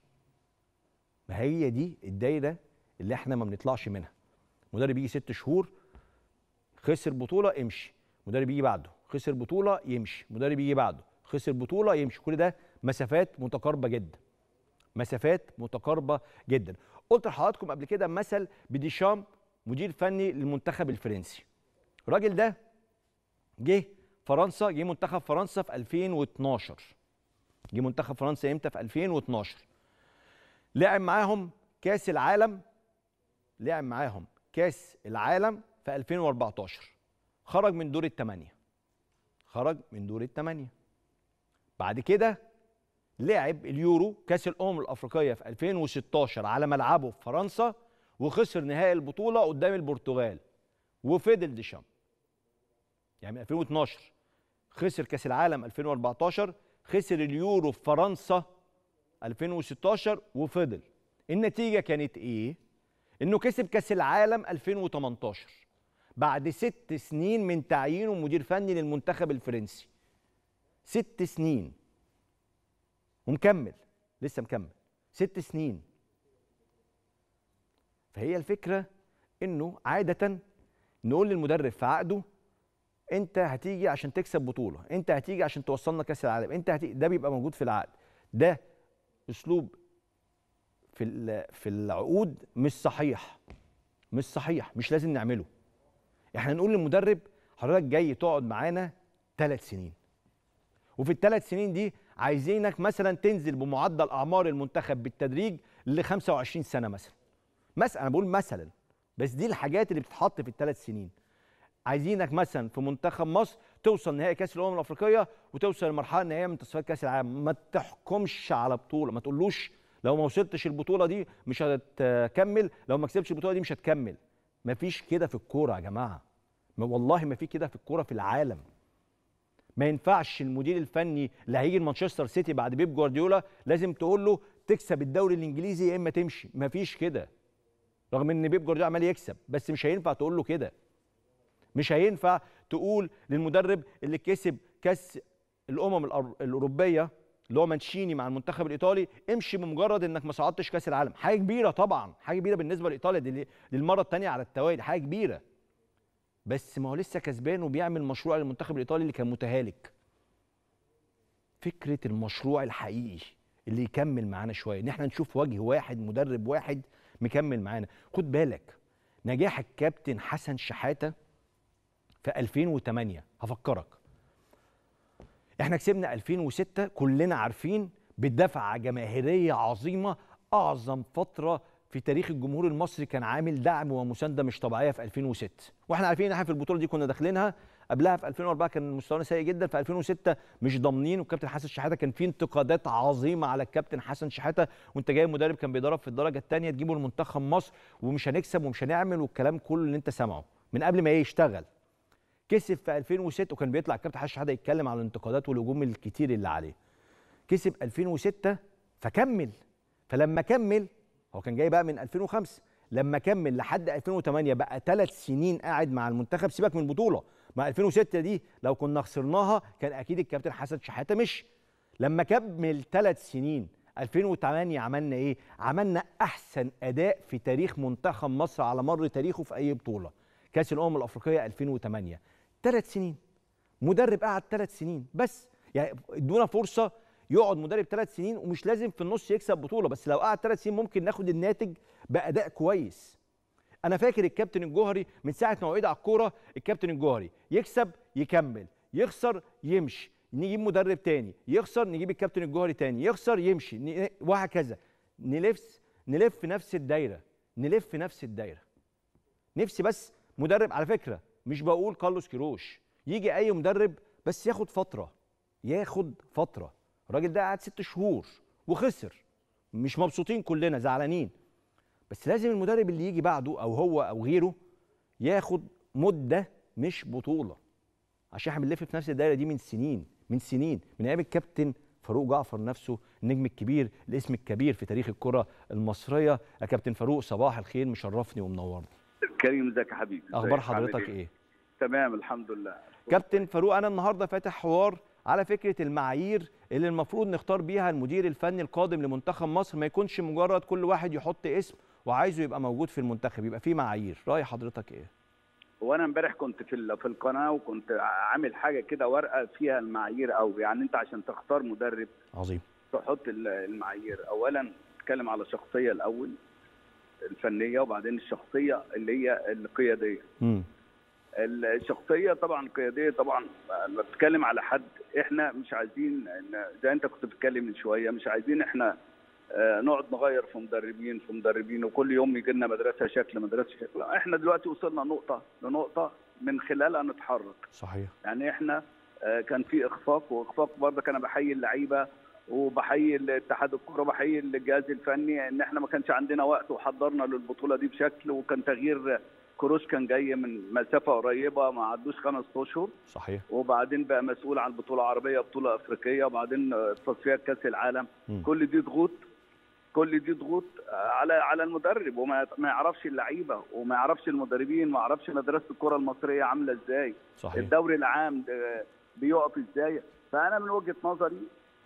ما هي دي الدايره اللي احنا ما بنطلعش منها مدرب يجي ست شهور خسر بطوله امشي مدرب يجي بعده خسر بطوله يمشي مدرب يجي بعده خسر بطوله يمشي كل ده مسافات متقاربه جدا مسافات متقاربه جدا قلت لحضراتكم قبل كده مثل بديشام مدير فني للمنتخب الفرنسي الراجل ده جه فرنسا جه منتخب فرنسا في 2012 جه منتخب فرنسا امتى في 2012 لعب معاهم كاس العالم لعب معاهم كاس العالم في 2014 خرج من دور الثمانيه خرج من دور الثمانيه بعد كده لعب اليورو كاس الامم الافريقيه في 2016 على ملعبه في فرنسا وخسر نهائي البطوله قدام البرتغال وفضل ديشام يعني من 2012 خسر كاس العالم 2014 خسر اليورو في فرنسا 2016 وفضل النتيجه كانت ايه انه كسب كاس العالم 2018 بعد ست سنين من تعيينه مدير فني للمنتخب الفرنسي ست سنين ومكمل لسه مكمل ست سنين فهي الفكره انه عاده نقول للمدرب في عقده انت هتيجي عشان تكسب بطوله انت هتيجي عشان توصلنا كاس العالم انت هتيجي ده بيبقى موجود في العقد ده اسلوب في ال- في العقود مش صحيح مش صحيح مش لازم نعمله احنا نقول للمدرب حضرتك جاي تقعد معانا ثلاث سنين وفي الثلاث سنين دي عايزينك مثلا تنزل بمعدل اعمار المنتخب بالتدريج ل 25 سنه مثلا مثلا انا بقول مثلا بس دي الحاجات اللي بتتحط في الثلاث سنين عايزينك مثلا في منتخب مصر توصل نهائي كاس الامم الافريقيه وتوصل للمرحله النهائيه من تصفيات كاس العالم ما تحكمش على بطوله ما تقولوش لو ما وصلتش البطوله دي مش هتكمل لو ما كسبتش البطوله دي مش هتكمل مفيش كده في الكوره يا جماعه ما والله ما في كده في الكوره في العالم ما ينفعش المدير الفني اللي هيجي مانشستر سيتي بعد بيب جوارديولا لازم تقول له تكسب الدوري الانجليزي يا اما تمشي مفيش كده رغم ان بيب جوارديولا عمال يكسب بس مش هينفع تقول له كده مش هينفع تقول للمدرب اللي كسب كاس الامم الأر- الاوروبيه اللي هو مانشيني مع المنتخب الايطالي امشي بمجرد انك ما صعدتش كاس العالم حاجه كبيره طبعا حاجه كبيره بالنسبه لايطاليا دي للمره الثانيه على التوالي حاجه كبيره بس ما هو لسه كسبان وبيعمل مشروع للمنتخب الايطالي اللي كان متهالك فكره المشروع الحقيقي اللي يكمل معانا شويه ان احنا نشوف وجه واحد مدرب واحد مكمل معانا خد بالك نجاح الكابتن حسن شحاته في 2008 هفكرك احنا كسبنا 2006 كلنا عارفين بدفعه جماهيريه عظيمه اعظم فتره في تاريخ الجمهور المصري كان عامل دعم ومسانده مش طبيعيه في 2006 واحنا عارفين ان احنا في البطوله دي كنا داخلينها قبلها في 2004 كان مستوانا سيء جدا في 2006 مش ضامنين والكابتن حسن شحاته كان في انتقادات عظيمه على الكابتن حسن شحاته وانت جاي مدرب كان بيدرب في الدرجه الثانيه تجيبه لمنتخب مصر ومش هنكسب ومش هنعمل والكلام كله اللي انت سامعه من قبل ما يشتغل كسب في 2006 وكان بيطلع الكابتن حسن شحاته يتكلم على الانتقادات والهجوم الكتير اللي عليه كسب 2006 فكمل فلما كمل هو كان جاي بقى من 2005 لما كمل لحد 2008 بقى ثلاث سنين قاعد مع المنتخب سيبك من البطوله مع 2006 دي لو كنا خسرناها كان اكيد الكابتن حسن شحاته مشي لما كمل ثلاث سنين 2008 عملنا ايه عملنا احسن اداء في تاريخ منتخب مصر على مر تاريخه في اي بطوله كاس الامم الافريقيه 2008 ثلاث سنين مدرب قعد ثلاث سنين بس يعني ادونا فرصه يقعد مدرب ثلاث سنين ومش لازم في النص يكسب بطوله بس لو قعد ثلاث سنين ممكن ناخد الناتج باداء كويس انا فاكر الكابتن الجوهري من ساعه ما وعد على الكوره الكابتن الجوهري يكسب يكمل يخسر يمشي نجيب مدرب تاني يخسر نجيب الكابتن الجوهري تاني يخسر يمشي ن- وهكذا نلف نلف نفس الدايره نلف نفس الدايره نفسي بس مدرب على فكره مش بقول كارلوس كيروش يجي اي مدرب بس ياخد فتره ياخد فتره الراجل ده قعد ست شهور وخسر مش مبسوطين كلنا زعلانين بس لازم المدرب اللي يجي بعده او هو او غيره ياخد مده مش بطوله عشان احنا بنلف في نفس الدايره دي من سنين من سنين من ايام الكابتن فاروق جعفر نفسه النجم الكبير الاسم الكبير في تاريخ الكره المصريه يا كابتن فاروق صباح الخير مشرفني ومنورني كريم ازيك يا حبيبي اخبار ازيك؟ عامل حضرتك ايه تمام الحمد لله كابتن فاروق انا النهارده فاتح حوار على فكره المعايير اللي المفروض نختار بيها المدير الفني القادم لمنتخب مصر ما يكونش مجرد كل واحد يحط اسم وعايزه يبقى موجود في المنتخب يبقى في معايير راي حضرتك ايه وانا امبارح كنت في ال- في القناه وكنت عامل حاجه كده ورقه فيها المعايير او يعني انت عشان تختار مدرب عظيم تحط ال- المعايير اولا تتكلم على الشخصيه الاول الفنيه وبعدين الشخصيه اللي هي القياديه امم الشخصيه طبعا القياديه طبعا لما بتتكلم على حد احنا مش عايزين إن- زي انت كنت بتتكلم من شويه مش عايزين احنا آه، نقعد نغير في مدربين في مدربين وكل يوم يجي لنا مدرسه شكل مدرسه شكل احنا دلوقتي وصلنا نقطه لنقطه من خلالها نتحرك صحيح يعني احنا آه، كان في اخفاق واخفاق برضه كان بحيي اللعيبه وبحيي الاتحاد الكوره وبحيي الجهاز الفني ان احنا ما كانش عندنا وقت وحضرنا للبطوله دي بشكل وكان تغيير كروش كان جاي من مسافه قريبه ما عدوش خمس اشهر صحيح وبعدين بقى مسؤول عن بطوله عربيه بطوله افريقيه وبعدين آه، تصفيات كاس العالم مم. كل دي ضغوط كل دي ضغوط آه، على على المدرب وما ما يعرفش اللعيبه وما يعرفش المدربين ما يعرفش مدرسه الكره المصريه عامله ازاي صحيح الدوري العام ده بيقف ازاي فانا من وجهه نظري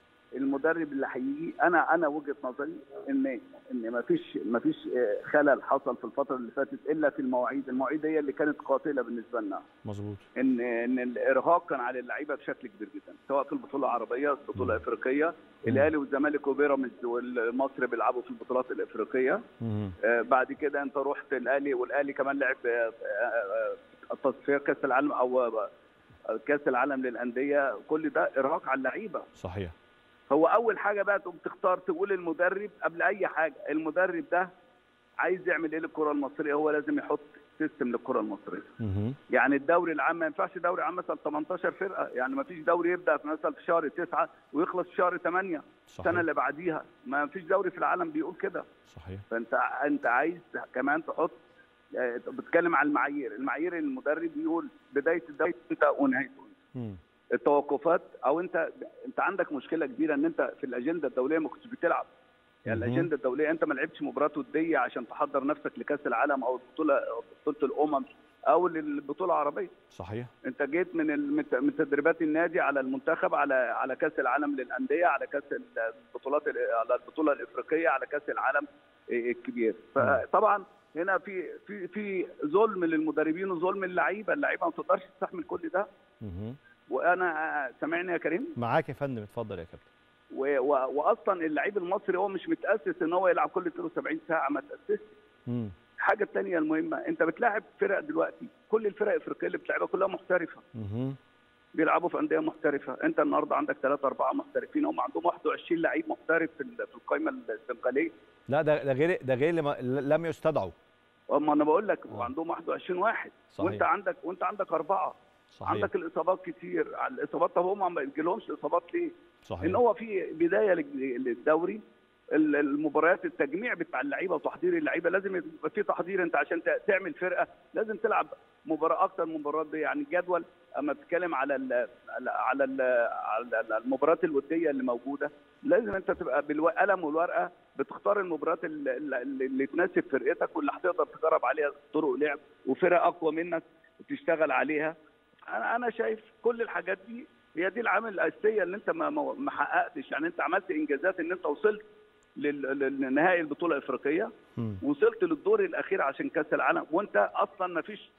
المدرب اللي هيجي انا انا وجهه نظري ان ان ما فيش ما فيش خلل حصل في الفتره اللي فاتت الا في المواعيد المواعيد هي اللي كانت قاتله بالنسبه لنا مظبوط ان ان الارهاق كان على اللعيبه بشكل كبير جدا سواء في البطوله العربيه البطوله الافريقيه الاهلي والزمالك وبيراميدز والمصري بيلعبوا في البطولات الافريقيه مم. آه، بعد كده انت رحت الاهلي والاهلي كمان لعب آه، آه، آه، تصفيات كاس العالم او آه، كاس العالم للانديه كل ده ارهاق على اللعيبه صحيح هو اول حاجه بقى تقوم تختار تقول المدرب قبل اي حاجه المدرب ده عايز يعمل ايه للكره المصريه هو لازم يحط سيستم للكره المصريه مم. يعني الدوري العام ما ينفعش دوري عام مثلا 18 فرقه يعني ما فيش دوري يبدا في مثلا في شهر 9 ويخلص في شهر 8 السنه صحيح اللي بعديها ما فيش دوري في العالم بيقول كده صحيح فانت انت عايز كمان تحط آه، بتتكلم على المعايير المعايير المدرب يقول بدايه الدوري انت ونهايته مم. التوقفات او انت انت عندك مشكله كبيره ان انت في الاجنده الدوليه ما كنتش بتلعب يعني مهم. الاجنده الدوليه انت ما لعبتش مباراه وديه عشان تحضر نفسك لكاس العالم او البطوله بطوله الامم او للبطوله العربيه صحيح انت جيت من المت- من تدريبات النادي على المنتخب على على كاس العالم للانديه على كاس البطولات ال- على البطوله الافريقيه على كاس العالم الكبير فطبعا هنا في في في ظلم للمدربين وظلم للعيبه اللعيبه ما تقدرش تستحمل كل ده مم. وانا سامعني يا كريم معاك يا فندم اتفضل يا كابتن و- و- واصلا اللعيب المصري هو مش متاسس ان هو يلعب كل 72 ساعه ما تاسسش مم. الحاجه الثانيه المهمه انت بتلاعب فرق دلوقتي كل الفرق الافريقيه اللي بتلعبها كلها محترفه مم. بيلعبوا في انديه محترفه انت النهارده عندك ثلاثة أربعة محترفين هم عندهم 21 لعيب محترف في ال- في القائمه السنغاليه لا ده ده غير ده غير اللي ما- لم يستدعوا اما انا بقول لك آه. وعندهم 21 واحد صحيح. وانت عندك وانت عندك اربعه صحيح عندك الاصابات كتير على الاصابات طب هم ما يجيلهمش اصابات ليه؟ صحيح ان هو في بدايه لل- للدوري ال- المباريات التجميع بتاع اللعيبه وتحضير اللعيبه لازم يبقى في تحضير انت عشان ت- تعمل فرقه لازم تلعب مباراه اكتر من مباراه دي يعني الجدول اما بتتكلم على ال على ال على المباريات الوديه اللي موجوده لازم انت تبقى بالقلم والورقه بتختار المباريات ال- ال- اللي اللي تناسب فرقتك واللي هتقدر تجرب عليها طرق لعب وفرق اقوى منك وتشتغل عليها انا انا شايف كل الحاجات دي هي دي العامل الاساسيه اللي انت ما ما ما حققتش يعني انت عملت انجازات ان انت وصلت لل- للنهائي البطوله الافريقيه مم. وصلت للدور الاخير عشان كاس العالم وانت اصلا ما فيش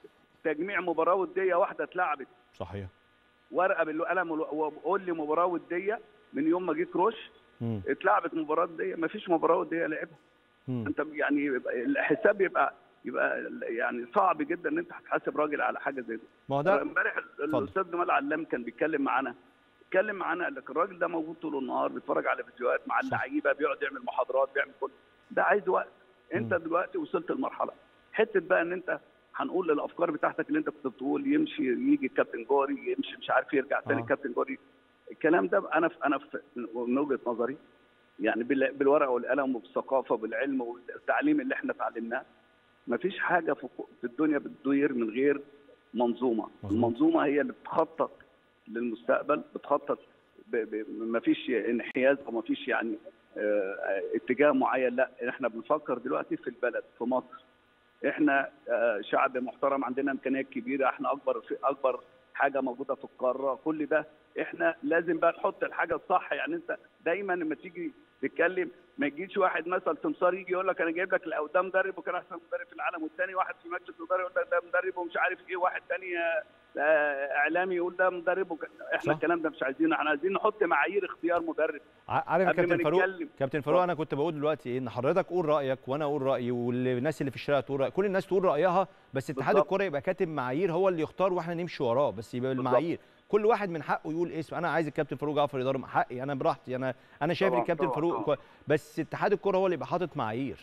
تجميع مباراه وديه واحده اتلعبت صحيح ورقه بالقلم وقول لي مباراه وديه من يوم ما جه كروش مم. اتلعبت مباراه وديه ما فيش مباراه وديه لعبها مم. انت يعني يبقى الحساب يبقى يبقى يعني صعب جدا ان انت هتحاسب راجل على حاجه زي دي ما هو ده امبارح الاستاذ جمال علام كان بيتكلم معانا اتكلم معانا قال لك الراجل ده موجود طول النهار بيتفرج على فيديوهات مع صح. اللعيبه بيقعد يعمل محاضرات بيعمل كل ده عايز وقت انت مم. دلوقتي وصلت لمرحله حته بقى ان انت هنقول الافكار بتاعتك اللي انت كنت بتقول يمشي يجي الكابتن جوري يمشي مش عارف يرجع تاني آه. الكابتن جوري الكلام ده انا في انا في من وجهه نظري يعني بال- بالورقه والقلم وبالثقافه وبالعلم والتعليم اللي احنا اتعلمناه مفيش حاجه في في الدنيا بتدير من غير منظومه مظبوط. المنظومه هي اللي بتخطط للمستقبل بتخطط ب... ب... مفيش انحياز او مفيش يعني آه، اتجاه معين لا احنا بنفكر دلوقتي في البلد في مصر احنا آه، شعب محترم عندنا امكانيات كبيره احنا اكبر في اكبر حاجه موجوده في القاره كل ده احنا لازم بقى نحط الحاجه الصح يعني انت دايما لما تيجي تتكلم ما يجيش واحد مثلا سمسار يجي يقول لك انا جايب لك الأو- ده مدرب وكان احسن مدرب في العالم والتاني واحد في مجلس الاداره يقول لك ده مدرب ومش عارف ايه واحد تاني آه، آه، اعلامي يقول ده مدرب وك... احنا صح. الكلام ده مش عايزينه احنا عايزين نحط معايير اختيار مدرب ع- عارف يا قبل ما كابتن فاروق نتكلم. كابتن فاروق انا كنت بقول دلوقتي ايه ان حضرتك قول رايك وانا اقول رايي والناس اللي في الشارع تقول رأي. كل الناس تقول رايها بس اتحاد بالظبط. الكوره يبقى كاتب معايير هو اللي يختار واحنا نمشي وراه بس يبقى بالظبط. المعايير كل واحد من حقه يقول اسم انا عايز الكابتن فاروق جعفر يدار حقي انا براحتي انا انا شايف طبعاً، الكابتن طبعاً، فاروق طبعاً. كوي- بس اتحاد الكوره هو اللي يبقى حاطط معايير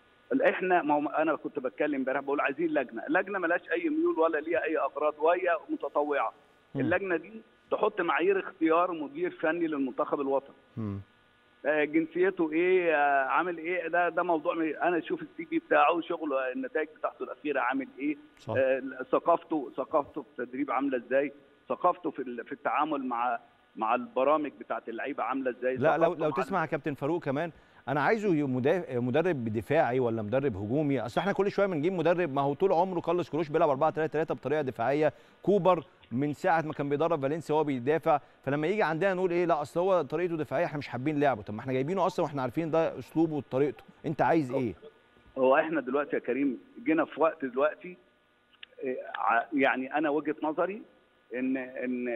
احنا ما هو انا كنت بتكلم امبارح بقول عايزين لجنه، لجنه ملهاش اي ميول ولا ليها اي اغراض وهي متطوعه. مم. اللجنه دي تحط معايير اختيار مدير فني للمنتخب الوطني. مم. آه، جنسيته ايه آه، عامل ايه ده ده موضوع م- انا اشوف السي في بتاعه شغله النتائج بتاعته الاخيره عامل ايه صح آه، ثقافته ثقافته في التدريب عامله ازاي ثقافته في ال- في التعامل مع مع البرامج بتاعت اللعيبه عامله ازاي لا لو ثقافته لو مع تسمع يا كابتن فاروق كمان انا عايزه ي- مدا- مدرب دفاعي ولا مدرب هجومي اصل احنا كل شويه بنجيب مدرب ما هو طول عمره كارلوس كروش بيلعب 4 3 3 بطريقه دفاعيه كوبر من ساعه ما كان بيدرب فالنسيا هو بيدافع فلما يجي عندنا نقول ايه لا اصل هو طريقته دفاعيه احنا مش حابين لعبه طب ما احنا جايبينه اصلا واحنا عارفين ده اسلوبه وطريقته انت عايز ايه هو احنا دلوقتي يا كريم جينا في وقت دلوقتي إيه، ع- يعني انا وجهه نظري ان ان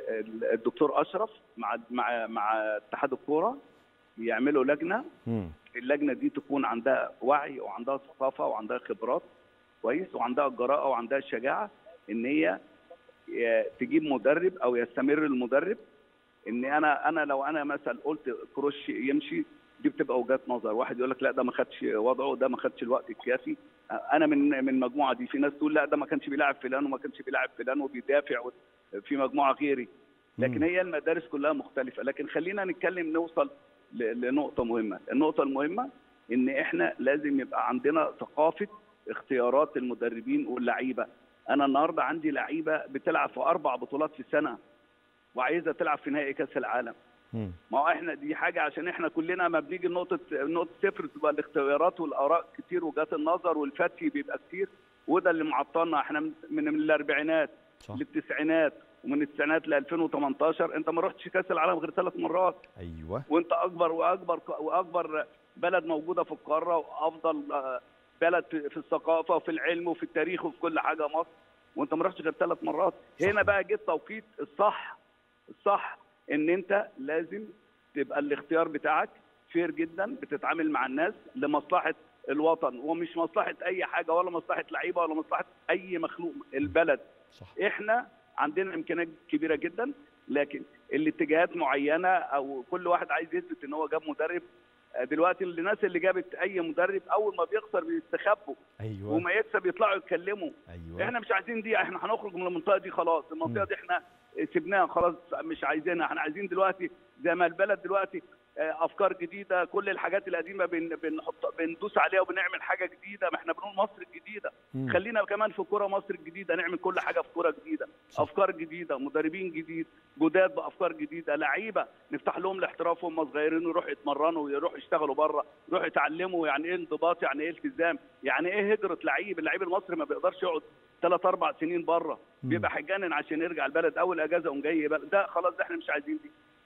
الدكتور اشرف مع مع مع اتحاد الكوره يعملوا لجنه مم. اللجنه دي تكون عندها وعي وعندها ثقافه وعندها خبرات كويس وعندها الجراءه وعندها الشجاعه ان هي ي- تجيب مدرب او يستمر المدرب ان انا انا لو انا مثلا قلت كروش يمشي دي بتبقى وجهات نظر واحد يقول لك لا ده ما خدش وضعه ده ما خدش الوقت الكافي انا من من المجموعه دي في ناس تقول لا ده ما كانش بيلاعب فلان وما كانش بيلاعب فلان وبيدافع و- في مجموعه غيري لكن مم. هي المدارس كلها مختلفه لكن خلينا نتكلم نوصل ل- لنقطه مهمه النقطه المهمه ان احنا لازم يبقى عندنا ثقافه اختيارات المدربين واللعيبه انا النهارده عندي لعيبه بتلعب في اربع بطولات في السنه وعايزه تلعب في نهائي كاس العالم مم. ما هو احنا دي حاجه عشان احنا كلنا ما بنيجي نقطه نقطه صفر تبقى الاختيارات والاراء كتير وجهات النظر والفتي بيبقى كتير وده اللي معطلنا احنا من من من الاربعينات صح للتسعينات ومن التسعينات ل 2018 انت ما رحتش كاس العالم غير ثلاث مرات ايوه وانت اكبر واكبر واكبر بلد موجوده في القاره وافضل آه، بلد في في الثقافه وفي العلم وفي التاريخ وفي كل حاجه مصر وانت ما رحتش غير ثلاث مرات صح. هنا بقى جه التوقيت الصح الصح ان انت لازم تبقى الاختيار بتاعك فير جدا بتتعامل مع الناس لمصلحه الوطن ومش مصلحه اي حاجه ولا مصلحه لعيبه ولا مصلحه اي مخلوق البلد صح احنا عندنا امكانيات كبيره جدا لكن الاتجاهات معينه او كل واحد عايز يثبت ان هو جاب مدرب آه، دلوقتي الناس اللي جابت اي مدرب اول ما بيخسر بيستخبوا ايوه وما يكسب يطلعوا يتكلموا ايوه احنا مش عايزين دي احنا هنخرج من المنطقه دي خلاص المنطقه دي احنا سيبناها خلاص مش عايزينها احنا عايزين دلوقتي زي ما البلد دلوقتي آه، افكار جديده كل الحاجات القديمه بن بنحط بندوس عليها وبنعمل حاجه جديده ما احنا بنقول مصر الجديده مم. خلينا كمان في كوره مصر الجديده نعمل كل حاجه في كوره جديده صح. افكار جديده مدربين جديد جداد بافكار جديده لعيبه نفتح لهم الاحتراف وهم صغيرين يروحوا يتمرنوا ويروحوا يشتغلوا بره يروحوا يتعلموا يعني ايه انضباط يعني ايه التزام يعني ايه هجره لعيب اللعيب المصري ما بيقدرش يقعد ثلاث اربع سنين بره مم. بيبقى هيجنن عشان يرجع البلد اول اجازه قوم جاي بلد. ده خلاص ده احنا مش عايزين دي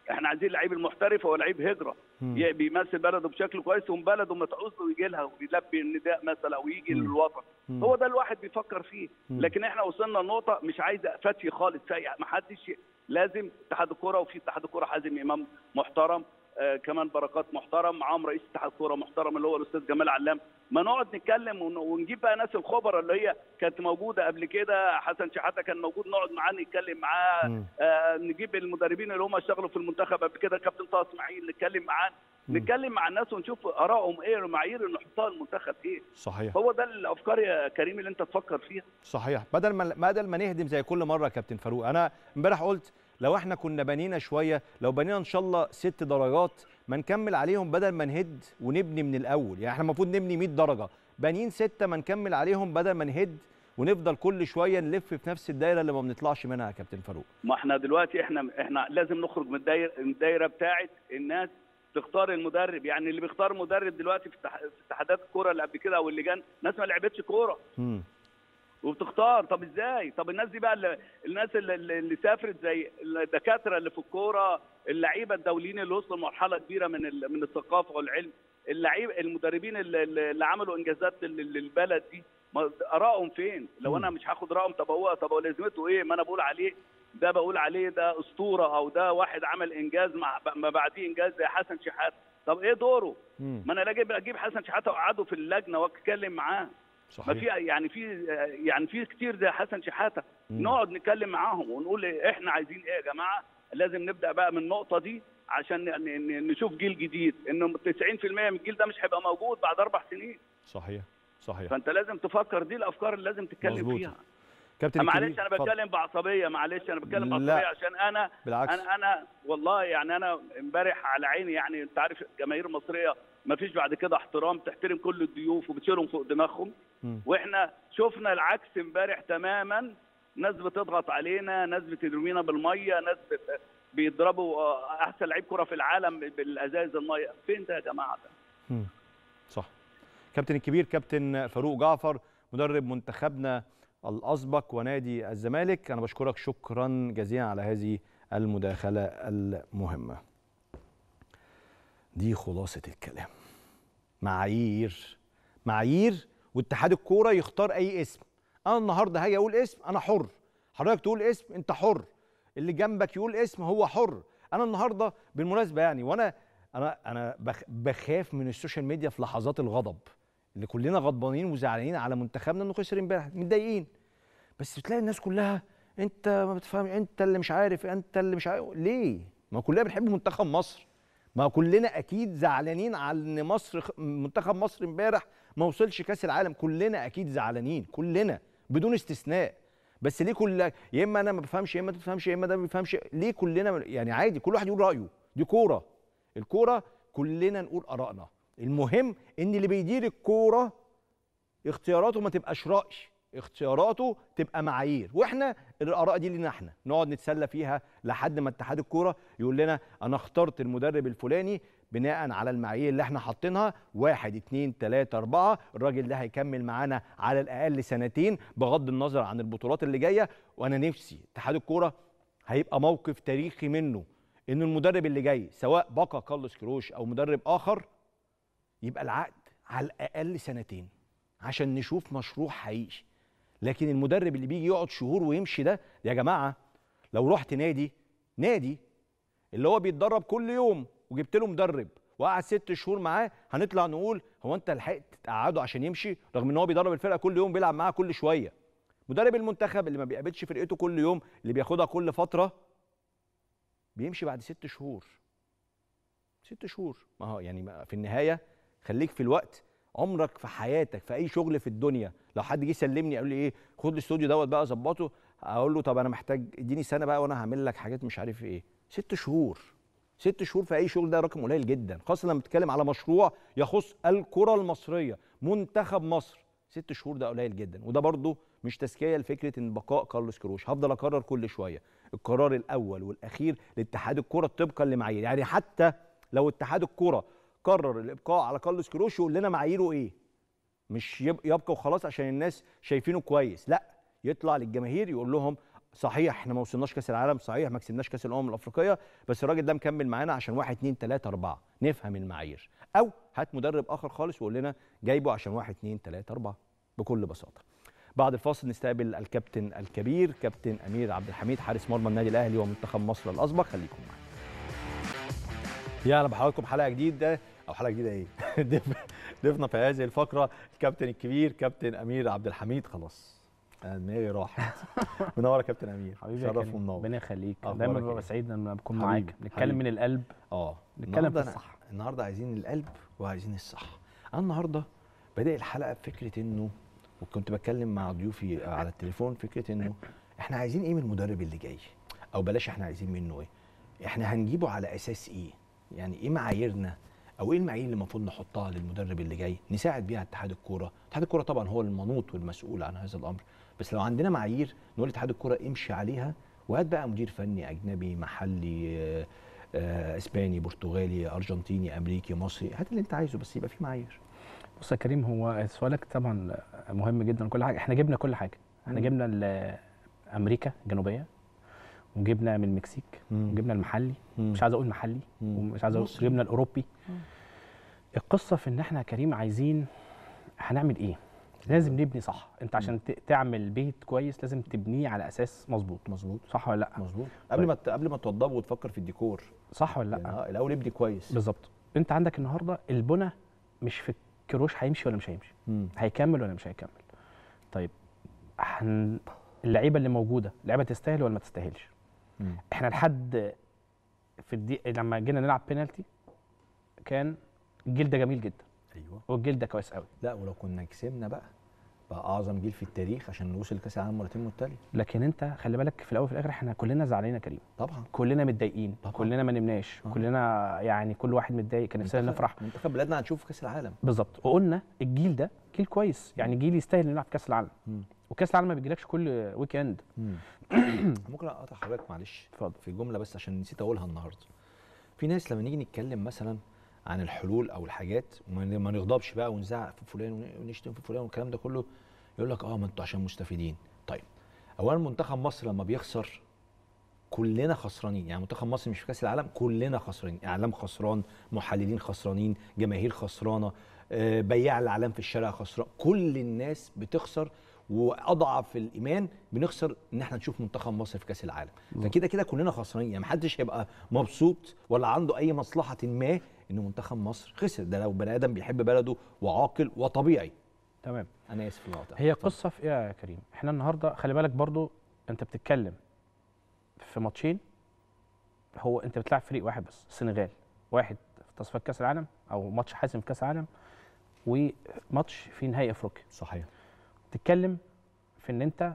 احنا عايزين اللعيب المحترف هو لعيب هجره مم. ي- بيمثل بلده بشكل كويس ومن بلده ما تعوز له يجي لها ويلبي النداء مثلا او يجي مم. للوطن مم. هو ده الواحد بيفكر فيه مم. لكن احنا وصلنا لنقطه مش عايز فتي خالص ما حدش لازم اتحاد الكوره وفي اتحاد الكوره حازم امام محترم آه كمان بركات محترم معاهم رئيس اتحاد الكوره محترم اللي هو الاستاذ جمال علام ما نقعد نتكلم ون- ونجيب بقى ناس الخبراء اللي هي كانت موجوده قبل كده حسن شحاته كان موجود نقعد معاه نتكلم معاه مم. آه نجيب المدربين اللي هم اشتغلوا في المنتخب قبل كده كابتن طه اسماعيل نتكلم معاه مم. نتكلم مع الناس ونشوف ارائهم ايه المعايير اللي نحطها المنتخب ايه صحيح هو ده الافكار يا كريم اللي انت تفكر فيها صحيح بدل ما بدل ما نهدم زي كل مره يا كابتن فاروق انا امبارح قلت لو احنا كنا بنينا شويه لو بنينا ان شاء الله ست درجات ما نكمل عليهم بدل ما نهد ونبني من الاول يعني احنا المفروض نبني 100 درجه بانيين سته ما نكمل عليهم بدل ما نهد ونفضل كل شويه نلف في نفس الدايره اللي ما بنطلعش منها يا كابتن فاروق ما احنا دلوقتي احنا احنا لازم نخرج من الدايره من الدايره بتاعت الناس تختار المدرب يعني اللي بيختار مدرب دلوقتي في اتح- في اتحادات الكوره اللي قبل كده او اللجان ناس ما لعبتش كوره امم وبتختار طب ازاي طب الناس دي بقى اللي الناس اللي, اللي سافرت زي الدكاتره اللي في الكوره اللعيبه الدوليين اللي وصلوا لمرحله كبيره من ال- من الثقافه والعلم اللعيب المدربين اللي, اللي عملوا انجازات لل- للبلد دي ما- ارائهم فين لو انا مش هاخد رايهم طب هو طب هو لازمته ايه ما انا بقول عليه ده بقول عليه ده اسطوره او ده واحد عمل انجاز مع ما بعديه انجاز زي حسن شحاته طب ايه دوره امم ما انا لا اجيب اجيب حسن شحاته واقعده في اللجنه واتكلم معاه ما في صحيح يعني في يعني في كتير زي حسن شحاته مم. نقعد نتكلم معاهم ونقول إيه احنا عايزين ايه يا جماعه لازم نبدا بقى من النقطه دي عشان ن- ن- نشوف جيل جديد انه 90% من الجيل ده مش هيبقى موجود بعد اربع سنين صحيح صحيح فانت لازم تفكر دي الافكار اللي لازم تتكلم مظبوط. فيها كابتن معلش الكبير، انا اتفضل. بتكلم بعصبيه معلش انا بتكلم لا. بعصبيه عشان انا بالعكس انا انا والله يعني انا امبارح على عيني يعني انت عارف الجماهير المصريه ما فيش بعد كده احترام تحترم كل الضيوف وبتشيلهم فوق دماغهم مم. واحنا شفنا العكس امبارح تماما ناس بتضغط علينا ناس بترمينا بالميه ناس بت- بيضربوا آه، احسن لعيب كره في العالم بالازاز الميه فين ده يا جماعه ده مم. صح كابتن الكبير كابتن فاروق جعفر مدرب منتخبنا الاسبق ونادي الزمالك انا بشكرك شكرا جزيلا على هذه المداخله المهمه دي خلاصه الكلام معايير معايير واتحاد الكوره يختار اي اسم انا النهارده هاجي اقول اسم انا حر حضرتك تقول اسم انت حر اللي جنبك يقول اسم هو حر انا النهارده بالمناسبه يعني وانا انا انا بخ بخاف من السوشيال ميديا في لحظات الغضب اللي كلنا غضبانين وزعلانين على منتخبنا انه خسر امبارح متضايقين بس بتلاقي الناس كلها انت ما بتفهم انت اللي مش عارف انت اللي مش عارف ليه ما كلنا بنحب منتخب مصر ما كلنا اكيد زعلانين على ان مصر خ- منتخب مصر امبارح ما وصلش كاس العالم كلنا اكيد زعلانين كلنا بدون استثناء بس ليه كل يا اما انا ما بفهمش يا اما انت ما بتفهمش يا اما ده ما بيفهمش ليه كلنا يعني عادي كل واحد يقول رايه دي كوره الكوره كلنا نقول ارائنا المهم ان اللي بيدير الكوره اختياراته ما تبقاش راي اختياراته تبقى معايير واحنا الاراء دي لينا احنا نقعد نتسلى فيها لحد ما اتحاد الكوره يقول لنا انا اخترت المدرب الفلاني بناء على المعايير اللي احنا حاطينها واحد اتنين تلاته اربعه الراجل ده هيكمل معانا على الاقل سنتين بغض النظر عن البطولات اللي جايه وانا نفسي اتحاد الكوره هيبقى موقف تاريخي منه ان المدرب اللي جاي سواء بقى كارلوس كروش او مدرب اخر يبقى العقد على الاقل سنتين عشان نشوف مشروع حقيقي لكن المدرب اللي بيجي يقعد شهور ويمشي ده يا جماعه لو رحت نادي نادي اللي هو بيتدرب كل يوم وجبت له مدرب وقعد ست شهور معاه هنطلع نقول هو انت لحقت تقعده عشان يمشي رغم ان هو بيدرب الفرقه كل يوم بيلعب معاها كل شويه مدرب المنتخب اللي ما بيقابلش فرقته كل يوم اللي بياخدها كل فتره بيمشي بعد ست شهور ست شهور ما هو يعني ما- في النهايه خليك في الوقت عمرك في حياتك في اي شغل في الدنيا لو حد جه يسلمني قال لي ايه خد الاستوديو دوت بقى ظبطه اقول له طب انا محتاج اديني سنه بقى وانا هعمل لك حاجات مش عارف ايه ست شهور ست شهور في اي شغل ده رقم قليل جدا خاصه لما بتتكلم على مشروع يخص الكره المصريه منتخب مصر ست شهور ده قليل جدا وده برضو مش تزكيه لفكره ان بقاء كارلوس كروش هفضل اكرر كل شويه القرار الاول والاخير لاتحاد الكره طبقا لمعايير يعني حتى لو اتحاد الكره قرر الابقاء على كارلوس كروش يقول لنا معاييره ايه مش يب- يبقى وخلاص عشان الناس شايفينه كويس لا يطلع للجماهير يقول لهم صحيح احنا ما وصلناش كاس العالم صحيح ما كسبناش كاس الامم الافريقيه بس الراجل ده مكمل معانا عشان واحد اتنين تلاته اربعه نفهم المعايير او هات مدرب اخر خالص وقول لنا جايبه عشان واحد اتنين تلاته اربعه بكل بساطه بعد الفاصل نستقبل الكابتن الكبير كابتن امير عبد الحميد حارس مرمى النادي الاهلي ومنتخب مصر الاسبق خليكم معانا يا انا بحضراتكم حلقه جديده او حلقه جديده ايه ضيف- ضيفنا في هذه الفقره الكابتن الكبير كابتن امير عبد الحميد خلاص أنا دماغي راحت منور يا كابتن امير حبيبي يا شرف كريم ومنور ربنا يخليك أخبارك دايما إيه؟ ببقى سعيد لما بكون حبيبي، معاك نتكلم حبيبي. من القلب اه نتكلم النهارده في أنا- الصح. النهارده عايزين القلب وعايزين الصح انا النهارده بادئ الحلقه بفكره انه وكنت بتكلم مع ضيوفي على التليفون فكره انه احنا عايزين ايه من المدرب اللي جاي او بلاش احنا عايزين منه ايه احنا هنجيبه على اساس ايه يعني ايه معاييرنا او ايه المعايير اللي المفروض نحطها للمدرب اللي جاي نساعد بيها اتحاد الكوره اتحاد الكوره طبعا هو المنوط والمسؤول عن هذا الامر بس لو عندنا معايير نقول لاتحاد الكوره امشي عليها وهات بقى مدير فني اجنبي محلي آه، آه، اسباني برتغالي ارجنتيني امريكي مصري هات اللي انت عايزه بس يبقى في معايير بص يا كريم هو سؤالك طبعا مهم جدا كل حاجه احنا جبنا كل حاجه احنا مم. جبنا ال- امريكا الجنوبيه وجبنا من المكسيك وجبنا المحلي مش عايز اقول محلي مم. ومش عايز اقول مصري. جبنا الاوروبي القصه في ان احنا يا كريم عايزين هنعمل ايه لازم نبني صح انت عشان ت- تعمل بيت كويس لازم تبنيه على اساس مظبوط مظبوط صح ولا لا مظبوط قبل ما ت- قبل ما توضبه وتفكر في الديكور صح ولا يعني لا آه، الاول ابني كويس بالظبط انت عندك النهارده البنى مش في كروش هيمشي ولا مش هيمشي مم. هيكمل ولا مش هيكمل طيب هن... اللعيبه اللي موجوده اللعيبه تستاهل ولا ما تستاهلش مم. احنا لحد في الدي... لما جينا نلعب بينالتي كان الجيل ده جميل جدا ايوه والجيل ده كويس قوي لا ولو كنا كسبنا بقى بقى اعظم جيل في التاريخ عشان نوصل لكاس العالم مرتين متتاليه لكن انت خلي بالك في الاول وفي الاخر احنا كلنا زعلانين يا كريم طبعا كلنا متضايقين طبعا. كلنا ما نمناش آه. كلنا يعني كل واحد متضايق كان نفسنا منتخب- نفرح منتخب بلادنا هنشوفه في كاس العالم بالظبط وقلنا الجيل ده جيل كويس يعني جيل يستاهل إنه يلعب في كاس العالم مم. وكاس العالم ما بيجيلكش كل ويك اند ممكن اقطع حضرتك معلش اتفضل في جمله بس عشان نسيت اقولها النهارده في ناس لما نيجي نتكلم مثلا عن الحلول او الحاجات وما ما نغضبش بقى ونزعق في فلان ون- ونشتم في فلان والكلام ده كله يقول لك اه ما انتوا عشان مستفيدين طيب اولا منتخب مصر لما بيخسر كلنا خسرانين يعني منتخب مصر مش في كاس العالم كلنا خسرانين اعلام خسران محللين خسرانين جماهير خسرانه آه، بياع الاعلام في الشارع خسران كل الناس بتخسر واضعف الايمان بنخسر ان احنا نشوف منتخب مصر في كاس العالم فكده كده كلنا خسرانين يعني محدش هيبقى مبسوط ولا عنده اي مصلحه ما ان منتخب مصر خسر ده لو بني ادم بيحب بلده وعاقل وطبيعي تمام انا اسف في المقاطعه هي اتفضل. قصه في ايه يا كريم احنا النهارده خلي بالك برضو انت بتتكلم في ماتشين هو انت بتلعب فريق واحد بس السنغال واحد في تصفيات كاس العالم او ماتش حاسم في كاس العالم وماتش في نهائي افريقيا صحيح تتكلم في ان انت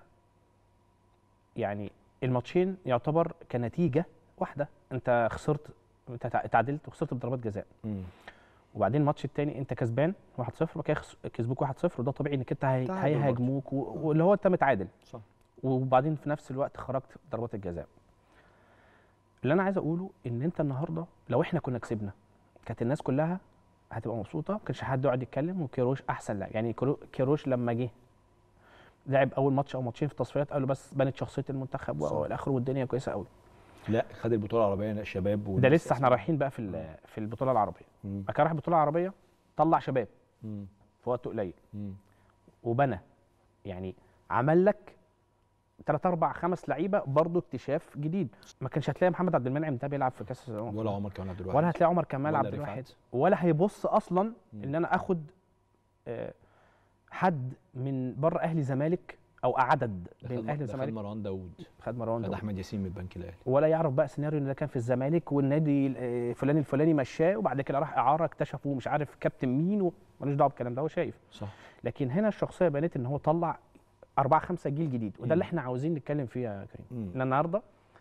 يعني الماتشين يعتبر كنتيجه واحده انت خسرت انت تع- تعادلت وخسرت بضربات جزاء مم. وبعدين الماتش الثاني انت كسبان 1-0 وبعد كده خس- كسبوك 1-0 وده طبيعي انك انت هي- تعادل برضه. هيهاجموك و- واللي هو انت متعادل صح وبعدين في نفس الوقت خرجت ضربات الجزاء اللي انا عايز اقوله ان انت النهارده لو احنا كنا كسبنا كانت الناس كلها هتبقى مبسوطه ما كانش حد يقعد يتكلم وكيروش احسن لاعب يعني كيرو- كيروش لما جه لعب اول ماتش او ماتشين في التصفيات قالوا بس بنت شخصيه المنتخب صح. والى اخره والدنيا كويسه قوي لا خد البطوله العربيه شباب ده والناس لسه احنا أسمع. رايحين بقى في ال- في البطوله العربيه مم. بعد كده راح البطوله العربيه طلع شباب مم. في وقت قليل مم. وبنى يعني عمل لك ثلاث اربع خمس لعيبه برضه اكتشاف جديد ما كانش هتلاقي محمد عبد المنعم ده بيلعب في كاس الأمم. ولا عمر كمان عبد الواحد ولا هتلاقي عمر كمال ولا عبد رفعت. الواحد ولا هيبص اصلا مم. ان انا اخد آه، حد من بره اهلي زمالك او عدد ده بين خد- اهلي ده خد وزمالك مروان داوود خد مروان خد داود. احمد ياسين من البنك الاهلي ولا يعرف بقى سيناريو ان ده كان في الزمالك والنادي آه، فلان الفلاني مشاه وبعد كده راح اعاره اكتشفوا مش عارف كابتن مين ومالوش دعوه بالكلام ده هو شايف صح لكن هنا الشخصيه بانت ان هو طلع أربعة خمسة جيل جديد وده اللي مم. احنا عاوزين نتكلم فيه يا كريم مم. ان النهارده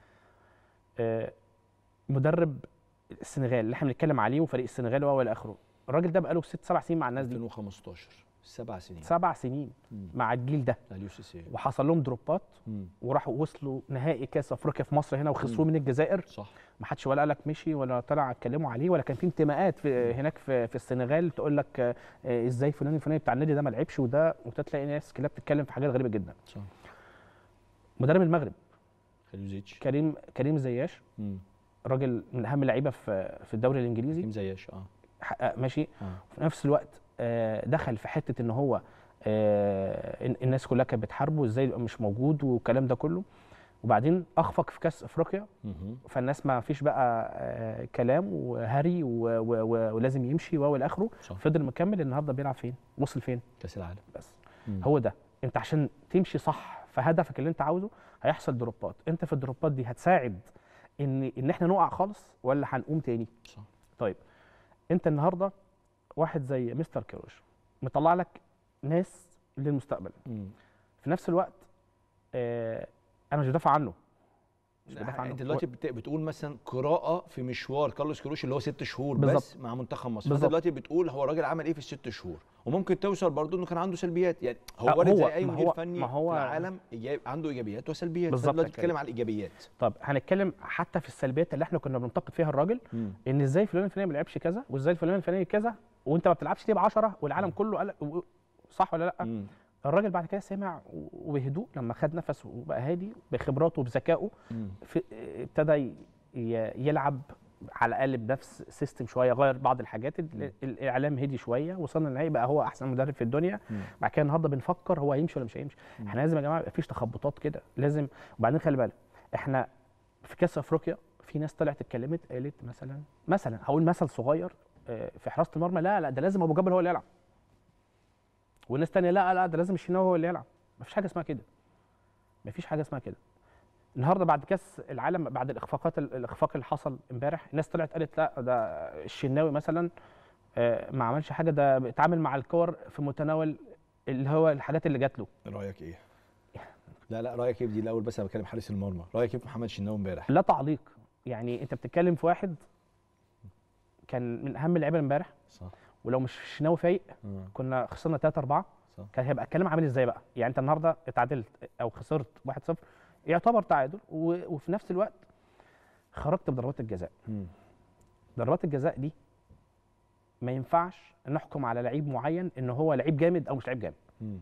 آه، مدرب السنغال اللي احنا بنتكلم عليه وفريق السنغال والى اخره الراجل ده بقاله ست سبع سنين مع الناس دي 2015 سبع سنين سبع سنين مم. مع الجيل ده اليو سي سي وحصل لهم دروبات مم. وراحوا وصلوا نهائي كاس افريقيا في مصر هنا وخسروه من الجزائر صح ما حدش ولا قالك مشي ولا طلع اتكلموا عليه ولا كان في انتماءات في هناك في, في السنغال تقول لك آه، آه، ازاي فلان الفلاني بتاع النادي ده ما لعبش وده وتلاقي ناس كلها بتتكلم في حاجات غريبه جدا صح مدرب المغرب خليوزيتش كريم كريم زياش مم. راجل من اهم اللعيبه في في الدوري الانجليزي كريم زياش اه حقق ماشي اه وفي نفس الوقت آه، دخل في حته ان هو آه، إن- الناس كلها كانت بتحاربه ازاي يبقى مش موجود والكلام ده كله وبعدين اخفق في كاس افريقيا مهم. فالناس ما فيش بقى آه، كلام وهري و- و- و- ولازم يمشي و الى اخره صح فضل مكمل النهارده بيلعب فين وصل فين كاس العالم بس مم. هو ده انت عشان تمشي صح في هدفك اللي انت عاوزه هيحصل دروبات انت في الدروبات دي هتساعد ان ان احنا نقع خالص ولا هنقوم تاني صح طيب انت النهارده واحد زي مستر كيروش مطلع لك ناس للمستقبل مم. في نفس الوقت آه انا مش بدافع عنه مش بدافع عنه انت دلوقتي بت- بتقول مثلا قراءه في مشوار كارلوس كروش اللي هو ست شهور بالظبط. بس مع منتخب مصر فانت بالظبط. دلوقتي بتقول هو الراجل عمل ايه في الست شهور وممكن توصل برضه انه كان عنده سلبيات يعني هو آه، وارد هو- زي اي ما مدير هو- فني ما هو- في العالم إيجاب عنده ايجابيات وسلبيات بالظبط بالظبط دلوقتي يا كريم. بتتكلم على الايجابيات طب هنتكلم حتى في السلبيات اللي احنا كنا بننتقد فيها الراجل ان ازاي فلان الفلاني ما لعبش كذا وازاي الفلان الفلاني كذا وانت ما بتلعبش ليه ب 10 والعالم كله قال و- صح ولا لا؟ مم. الراجل بعد كده سمع و- وبهدوء لما خد نفس وبقى هادي بخبراته وبذكائه مم. في ابتدى ي- ي- يلعب على الاقل بنفس سيستم شويه غير بعض الحاجات ال- الاعلام هدي شويه وصلنا للنهائي بقى هو احسن مدرب في الدنيا مم. بعد كده النهارده بنفكر هو هيمشي ولا مش هيمشي احنا لازم يا جماعه يبقى فيش تخبطات كده لازم وبعدين خلي بالك احنا في كاس افريقيا في ناس طلعت اتكلمت قالت مثلا مثلا هقول مثل صغير آه، في حراسه المرمى لا لا ده لازم ابو جبل هو اللي يلعب والناس تانية لا لا ده لازم الشناوي هو اللي يلعب مفيش حاجه اسمها كده مفيش حاجه اسمها كده النهارده بعد كاس العالم بعد الاخفاقات الاخفاق اللي حصل امبارح الناس طلعت قالت لا ده الشناوي مثلا آه، ما عملش حاجه ده بيتعامل مع الكور في متناول اللي هو الحاجات اللي جات له رايك ايه؟ لا لا رايك ايه في دي الاول بس انا بتكلم حارس المرمى رايك ايه في محمد شناوي امبارح؟ لا تعليق يعني انت بتتكلم في واحد كان من اهم اللعيبه امبارح صح ولو مش شناوي فايق آه. كنا خسرنا 3 4 صح كان هيبقى الكلام عامل ازاي بقى يعني انت النهارده اتعادلت او خسرت 1 0 يعتبر تعادل و- وفي نفس الوقت خرجت بضربات الجزاء مم. ضربات الجزاء دي ما ينفعش نحكم على لعيب معين ان هو لعيب جامد او مش لعيب جامد مم.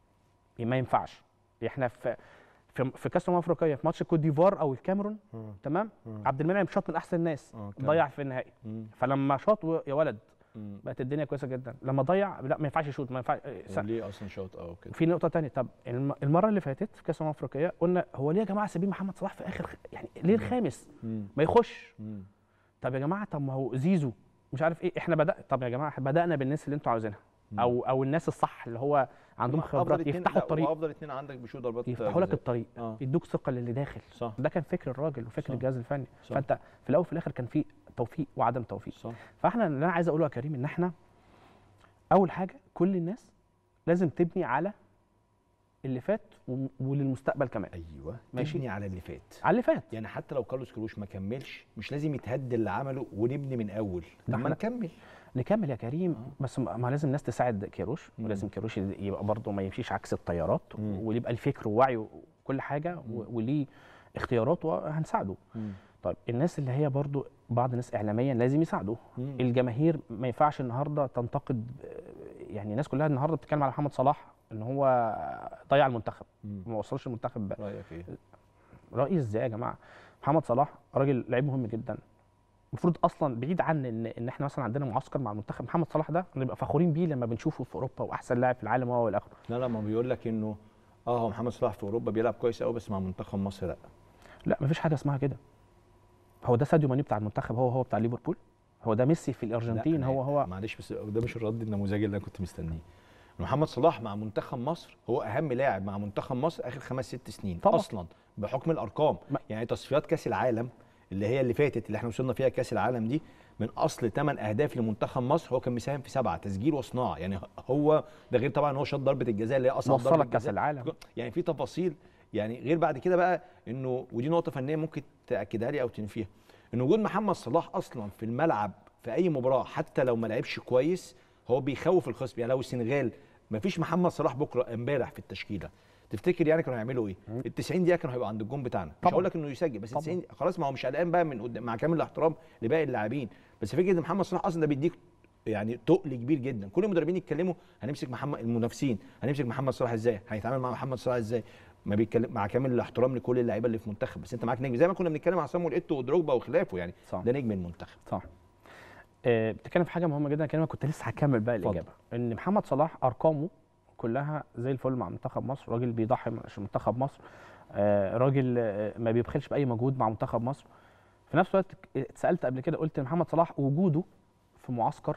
ما ينفعش احنا في في في كاس الامم الافريقيه في ماتش كوت ديفوار او الكاميرون آه. تمام آه. عبد المنعم شاط من احسن الناس آه، كمل. ضيع في النهائي مم. فلما شاط و- يا ولد مم. بقت الدنيا كويسه جدا لما ضيع لا ما ينفعش يشوط ما ينفعش س- هو ليه اصلا شوط او كده؟ في نقطه تانية طب الم- المره اللي فاتت في كاس الامم الافريقيه قلنا هو ليه يا جماعه سايبين محمد صلاح في اخر خ- يعني ليه الخامس مم. ما يخش مم. طب يا جماعه طب ما هو زيزو مش عارف ايه احنا بدا طب يا جماعه إحنا بدانا بالناس اللي انتوا عاوزينها او او الناس الصح اللي هو عندهم هم أفضل خبرات اتنين- يفتحوا لا، الطريق وافضل اثنين عندك بيشوط ضربات يفتحوا لك جزاء. الطريق اه يدوك ثقه للي داخل صح ده كان فكر الراجل وفكر صح. الجهاز الفني صح. فانت في الاول وفي الاخر كان في توفيق وعدم توفيق صح فاحنا اللي انا عايز اقوله يا كريم ان احنا اول حاجه كل الناس لازم تبني على اللي فات و- وللمستقبل كمان ايوه ماشي. تبني على اللي فات على اللي فات يعني حتى لو كارلوس كروش ما كملش مش لازم يتهد اللي عمله ونبني من اول ده لما احنا- نكمل نكمل يا كريم آه. بس ما ما لازم الناس تساعد كيروش مم. ولازم كيروش يبقى برضه ما يمشيش عكس التيارات مم. ويبقى الفكر ووعي وكل حاجه و- وليه اختيارات وهنساعده طيب الناس اللي هي برضو بعض الناس اعلاميا لازم يساعدوا مم. الجماهير ما ينفعش النهارده تنتقد آه، يعني الناس كلها النهارده بتتكلم على محمد صلاح ان هو ضيع المنتخب مم. ما وصلش المنتخب رايك ايه؟ رأيي ازاي يا جماعه محمد صلاح راجل لعيب مهم جدا المفروض اصلا بعيد عن ان ان احنا مثلا عندنا معسكر مع المنتخب محمد صلاح ده نبقى فخورين بيه لما بنشوفه في اوروبا واحسن لاعب في العالم وهو الاخر لا لا ما بيقول لك انه اه هو محمد صلاح في اوروبا بيلعب كويس قوي بس مع منتخب مصر لا لا مفيش حاجه اسمها كده هو ده ساديو ماني بتاع المنتخب هو هو بتاع ليفربول هو ده ميسي في الارجنتين لا، هو أنا- هو معلش بس ده مش الرد النموذجي اللي انا كنت مستنيه محمد صلاح مع منتخب مصر هو اهم لاعب مع منتخب مصر اخر خمس ست سنين طبعا. اصلا بحكم الارقام ما- يعني تصفيات كاس العالم اللي هي اللي فاتت اللي احنا وصلنا فيها كاس العالم دي من اصل 8 اهداف لمنتخب مصر هو كان مساهم في سبعه تسجيل وصناعه يعني هو ده غير طبعا هو شاط ضربه الجزاء اللي هي اصعب ضربه وصلك كاس جزاء. العالم يعني في تفاصيل يعني غير بعد كده بقى انه ودي نقطه فنيه ممكن تاكدها لي او تنفيها ان وجود محمد صلاح اصلا في الملعب في اي مباراه حتى لو ما لعبش كويس هو بيخوف الخصم يعني لو السنغال ما فيش محمد صلاح بكره امبارح في التشكيله تفتكر يعني كانوا هيعملوا ايه؟ ال 90 دقيقه كانوا هيبقوا عند الجون بتاعنا مش طبعاً. هقول لك انه يسجل بس طبعاً. 90 خلاص ما هو مش قلقان بقى من قدام مع كامل الاحترام لباقي اللاعبين بس فكره ان محمد صلاح اصلا ده بيديك يعني تقل كبير جدا كل المدربين يتكلموا هنمسك محمد المنافسين هنمسك محمد صلاح ازاي هنتعامل مع محمد صلاح ازاي ما بيتكلم مع كامل الاحترام لكل اللعيبه اللي في منتخب بس انت معاك نجم زي ما كنا بنتكلم عن سامويل ايتو ودروجبا وخلافه يعني صح ده نجم المنتخب صح آه، بتتكلم في حاجه مهمه جدا كلمه كنت لسه هكمل بقى اتفضل. الاجابه ان محمد صلاح ارقامه كلها زي الفل مع منتخب مصر راجل بيضحي عشان منتخب مصر آه، راجل آه، ما بيبخلش باي مجهود مع منتخب مصر في نفس الوقت اتسالت قبل كده قلت محمد صلاح وجوده في معسكر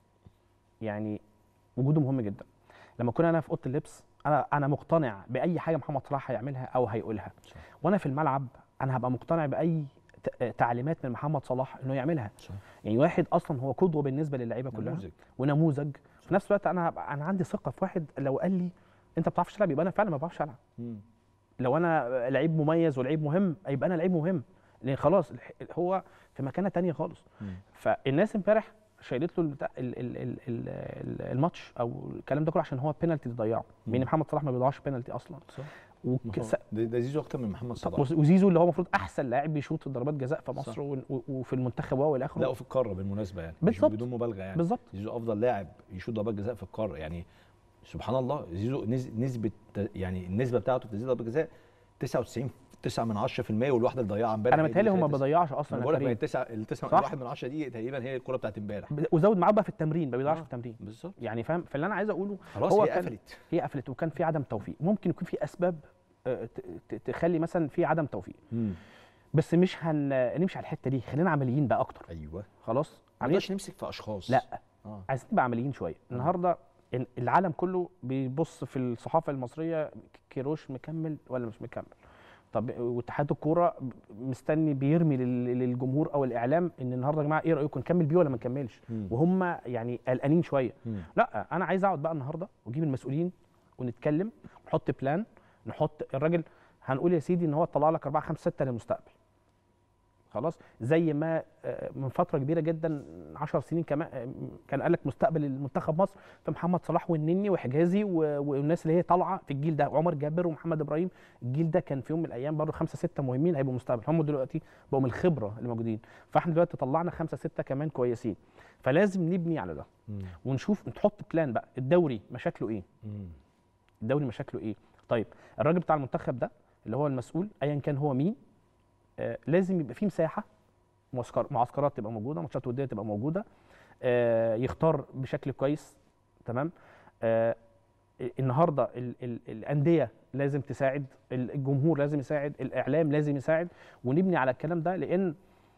يعني وجوده مهم جدا لما كنا انا في اوضه اللبس انا انا مقتنع باي حاجه محمد صلاح هيعملها او هيقولها صح. وانا في الملعب انا هبقى مقتنع باي ت- تعليمات من محمد صلاح انه يعملها صح. يعني واحد اصلا هو قدوه بالنسبه للعيبه كلها نموذج ونموذج في نفس الوقت انا هبقى انا عندي ثقه في واحد لو قال لي انت ما بتعرفش تلعب يبقى انا فعلا ما بعرفش العب مم. لو انا لعيب مميز ولعيب مهم يبقى انا لعيب مهم لان خلاص الح- هو في مكانه تانية خالص مم. فالناس امبارح شايلت له البتاع- ال- ال- ال- ال- ال- الماتش او الكلام ده كله عشان هو بينالتي ضيعه مم. لان محمد صلاح ما بيضيعش بينالتي اصلا صح وكس... ده, ده زيزو اكتر من محمد صلاح وزيزو اللي هو المفروض احسن لاعب بيشوط ضربات جزاء في مصر صح. و- و- وفي المنتخب وهو الى لا اخره وفي القاره بالمناسبه يعني مش بالظبط. بدون مبالغه يعني بالظبط زيزو افضل لاعب يشوط ضربات جزاء في القاره يعني سبحان الله زيزو نز- نسبه يعني النسبه بتاعته في تسديد ضربات جزاء 99 9 من 10% والواحده اللي ضيعها امبارح انا هي متهيألي اللي هو ما خلت- بيضيعش انا اصلا يا بقول لك ما هي كريم التسعه التسعه صح. الواحد من 10 دي تقريبا هي الكره بتاعت امبارح وزود معاه بقى في التمرين ما بيضيعش آه. في التمرين بالظبط يعني فاهم فاللي انا عايز اقوله خلاص هو هي كان- قفلت هي قفلت وكان في عدم توفيق ممكن يكون في اسباب آه، ت- ت- تخلي مثلا في عدم توفيق مم. بس مش هن نمشي على الحته دي خلينا عمليين بقى اكتر ايوه خلاص ما عمليين نقدرش نمسك في اشخاص لا اه عايزين نبقى عمليين شويه النهارده ال- العالم كله بيبص في الصحافه المصريه كيروش مكمل ولا مش مكمل طب واتحاد الكوره مستني بيرمي لل- للجمهور او الاعلام ان النهارده يا جماعه ايه رايكم نكمل بيه ولا ما نكملش مم. وهم يعني قلقانين شويه مم. لا انا عايز اقعد بقى النهارده واجيب المسؤولين ونتكلم نحط بلان نحط الراجل هنقول يا سيدي ان هو طلع لك 4 5 6 للمستقبل خلاص زي ما آه، من فتره كبيره جدا 10 سنين كمان آه، كان قال لك مستقبل المنتخب مصر في محمد صلاح والنني وحجازي و- والناس اللي هي طالعه في الجيل ده وعمر جابر ومحمد ابراهيم الجيل ده كان في يوم من الايام برضه خمسه سته مهمين هيبقوا مستقبل هم دلوقتي بقوا من الخبره اللي موجودين فاحنا دلوقتي طلعنا خمسه سته كمان كويسين فلازم نبني على ده مم. ونشوف نحط بلان بقى الدوري مشاكله ايه مم. الدوري مشاكله ايه طيب الراجل بتاع المنتخب ده اللي هو المسؤول ايا كان هو مين آه لازم يبقى فيه مساحه معسكر معسكرات تبقى موجوده ماتشات وديه تبقى موجوده آه يختار بشكل كويس تمام آه النهارده ال ال الانديه لازم تساعد الجمهور لازم يساعد الاعلام لازم يساعد ونبني على الكلام ده لان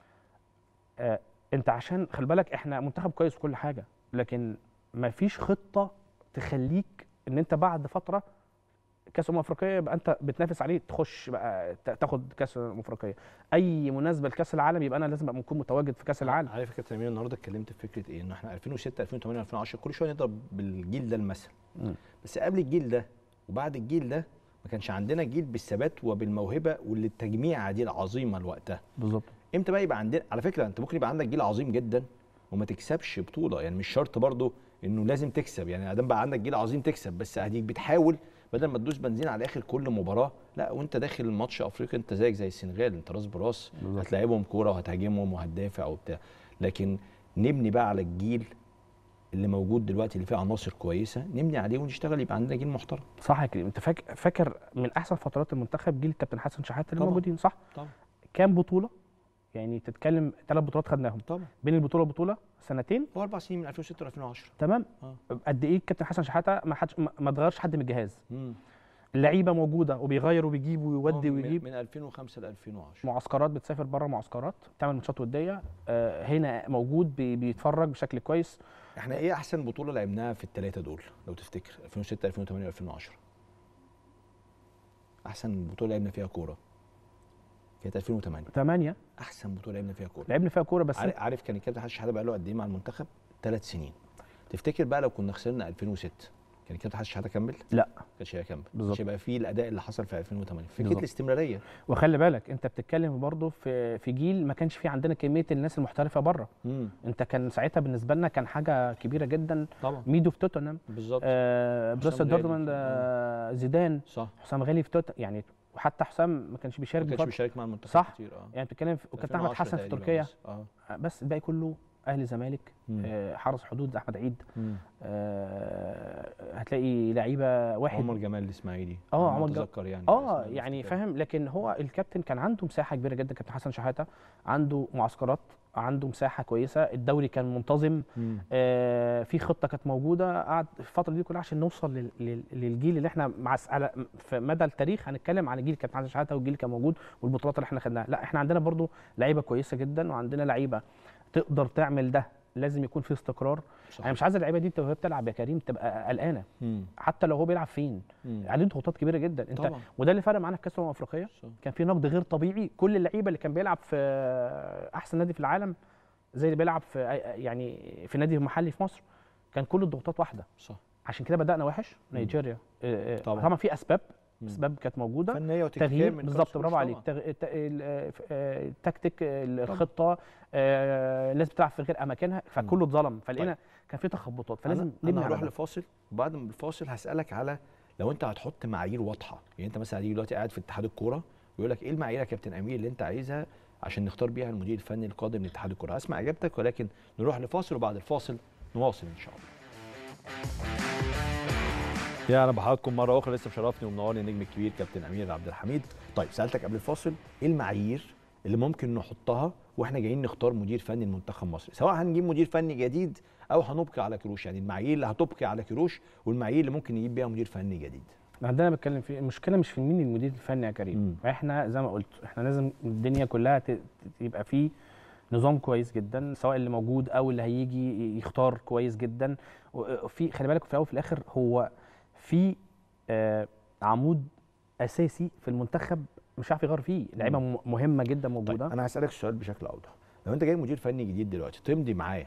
آه انت عشان خلي بالك احنا منتخب كويس وكل حاجه لكن ما فيش خطه تخليك ان انت بعد فتره كاس امم افريقيا يبقى انت بتنافس عليه تخش بقى تا- تاخد كاس امم افريقيا اي مناسبه لكاس العالم يبقى انا لازم ابقى اكون متواجد في كاس العالم عارف يا كابتن امير النهارده اتكلمت في فكره ايه؟ ان احنا 2006 2008 2010 كل شويه نضرب بالجيل ده المثل مم. بس قبل الجيل ده وبعد الجيل ده ما كانش عندنا جيل بالثبات وبالموهبه واللي التجميعه دي العظيمه لوقتها بالظبط امتى بقى يبقى عندنا على فكره انت ممكن يبقى عندك جيل عظيم جدا وما تكسبش بطوله يعني مش شرط برضو انه لازم تكسب يعني ادام بقى عندك جيل عظيم تكسب بس اديك بتحاول بدل ما تدوس بنزين على اخر كل مباراه لا وانت داخل الماتش افريقيا انت زيك زي السنغال انت راس براس بالظبط. هتلاعبهم كوره وهتهاجمهم وهتدافع وبتاع لكن نبني بقى على الجيل اللي موجود دلوقتي اللي فيه عناصر كويسه نبني عليه ونشتغل يبقى عندنا جيل محترم صح يا كريم انت فاكر فاكر من احسن فترات المنتخب جيل الكابتن حسن شحاته اللي طبعاً. موجودين صح طبعا كام بطوله يعني تتكلم ثلاث بطولات خدناهم طبعا بين البطوله وبطوله سنتين هو اربع سنين من 2006 ل 2010 تمام اه قد ايه الكابتن حسن شحاته ما حدش ما ما اتغيرش حد من الجهاز مم. اللعيبه موجوده وبيغير وبيجيب هو ويودي من- ويجيب من 2005 ل 2010 معسكرات بتسافر بره معسكرات تعمل ماتشات وديه آه، هنا موجود بي- بيتفرج بشكل كويس احنا ايه احسن بطوله لعبناها في الثلاثه دول لو تفتكر 2006 2008 2010 احسن بطوله لعبنا فيها كوره كانت 2008 ثمانيه احسن بطوله لعبنا فيها كوره لعبنا فيها كوره بس عارف, عارف كان الكابتن حسن شحاته بقى له قد ايه مع المنتخب ثلاث سنين تفتكر بقى لو كنا خسرنا 2006 كان الكابتن حسن شحاته كمل لا كانش هيكمل بالظبط. مش هيبقى فيه الاداء اللي حصل في 2008 فكره بالظبط. الاستمراريه وخلي بالك انت بتتكلم برضه في في جيل ما كانش فيه عندنا كميه الناس المحترفه بره امم انت كان ساعتها بالنسبه لنا كان حاجه كبيره جدا طبعا ميدو في توتنهام بالظبط آه بروسيا غالي دورتموند في- آه زيدان صح حسام غالي في توتنهام يعني وحتى حسام ما كانش بيشارك ما كانش بفترة. بيشارك مع المنتخب صح. كتير اه يعني بتتكلم في وكابتن احمد 2010 حسن في تقريباً تركيا بس. اه بس الباقي كله اهلي زمالك مم. آه، حرس حدود احمد عيد مم. آه، هتلاقي لعيبه واحد عمر جمال الاسماعيلي آه، أنا عمر جمال. اتذكر يعني اه الاسم يعني بفتكره. فاهم لكن هو الكابتن كان عنده مساحه كبيره جدا كابتن حسن شحاته عنده معسكرات عنده مساحه كويسه الدوري كان منتظم مم. آه في خطه كانت موجوده قعد الفتره دي كلها عشان نوصل لل- لل- للجيل اللي احنا مع س- على في مدى التاريخ هنتكلم عن الجيل كابتن حسن شحاته والجيل اللي كان موجود والبطولات اللي احنا خدناها لا احنا عندنا برضو لعيبه كويسه جدا وعندنا لعيبه تقدر تعمل ده لازم يكون في استقرار صح. انا مش عايز اللعيبه دي وهي بتلعب يا كريم تبقى قلقانه مم. حتى لو هو بيلعب فين مم. عليه ضغوطات كبيره جدا انت طبعا وده اللي فرق معانا في كاس الامم الافريقيه صح. كان في نقد غير طبيعي كل اللعيبه اللي كان بيلعب في احسن نادي في العالم زي اللي بيلعب في يعني في نادي محلي في مصر كان كل الضغوطات واحده صح عشان كده بدانا وحش نيجيريا آه، آه، طبعا. طبعا في اسباب مم. اسباب كانت موجوده فنيه وتكتيكيه تغيير من بالظبط كارلوس برافو عليك طبعاً. تغ... الت- ال- آه، ف- آه، التكتيك آه، الخطه آه، الناس بتلعب في غير اماكنها فكله اتظلم فلقينا كان في تخبطات فلازم انا, نبني أنا على هروح ده. لفاصل وبعد ما الفاصل هسالك على لو انت هتحط معايير واضحه يعني انت مثلا هتيجي دلوقتي قاعد في اتحاد الكوره ويقول لك ايه المعايير يا كابتن امير اللي انت عايزها عشان نختار بيها المدير الفني القادم لاتحاد الكوره هسمع اجابتك ولكن نروح لفاصل وبعد الفاصل نواصل ان شاء الله يا انا بحضراتكم مره اخرى لسه مشرفني ومنورني النجم الكبير كابتن امير عبد الحميد طيب سالتك قبل الفاصل ايه المعايير اللي ممكن نحطها واحنا جايين نختار مدير فني لمنتخب مصر سواء هنجيب مدير فني جديد او هنبقي على كروش يعني المعايير اللي هتبقي على كروش والمعايير اللي ممكن نجيب بيها مدير فني جديد عندنا بتكلم في المشكله مش في مين المدير الفني يا كريم مم. احنا زي ما قلت احنا لازم الدنيا كلها ت- ت- يبقى فيه نظام كويس جدا سواء اللي موجود او اللي هيجي يختار كويس جدا وفي خلي بالك في الاول وفي الاخر هو في آه عمود اساسي في المنتخب مش عارف يغير فيه لعيبه م- مهمه جدا موجوده طيب انا هسالك السؤال بشكل اوضح لو انت جاي مدير فني جديد دلوقتي تمضي معاه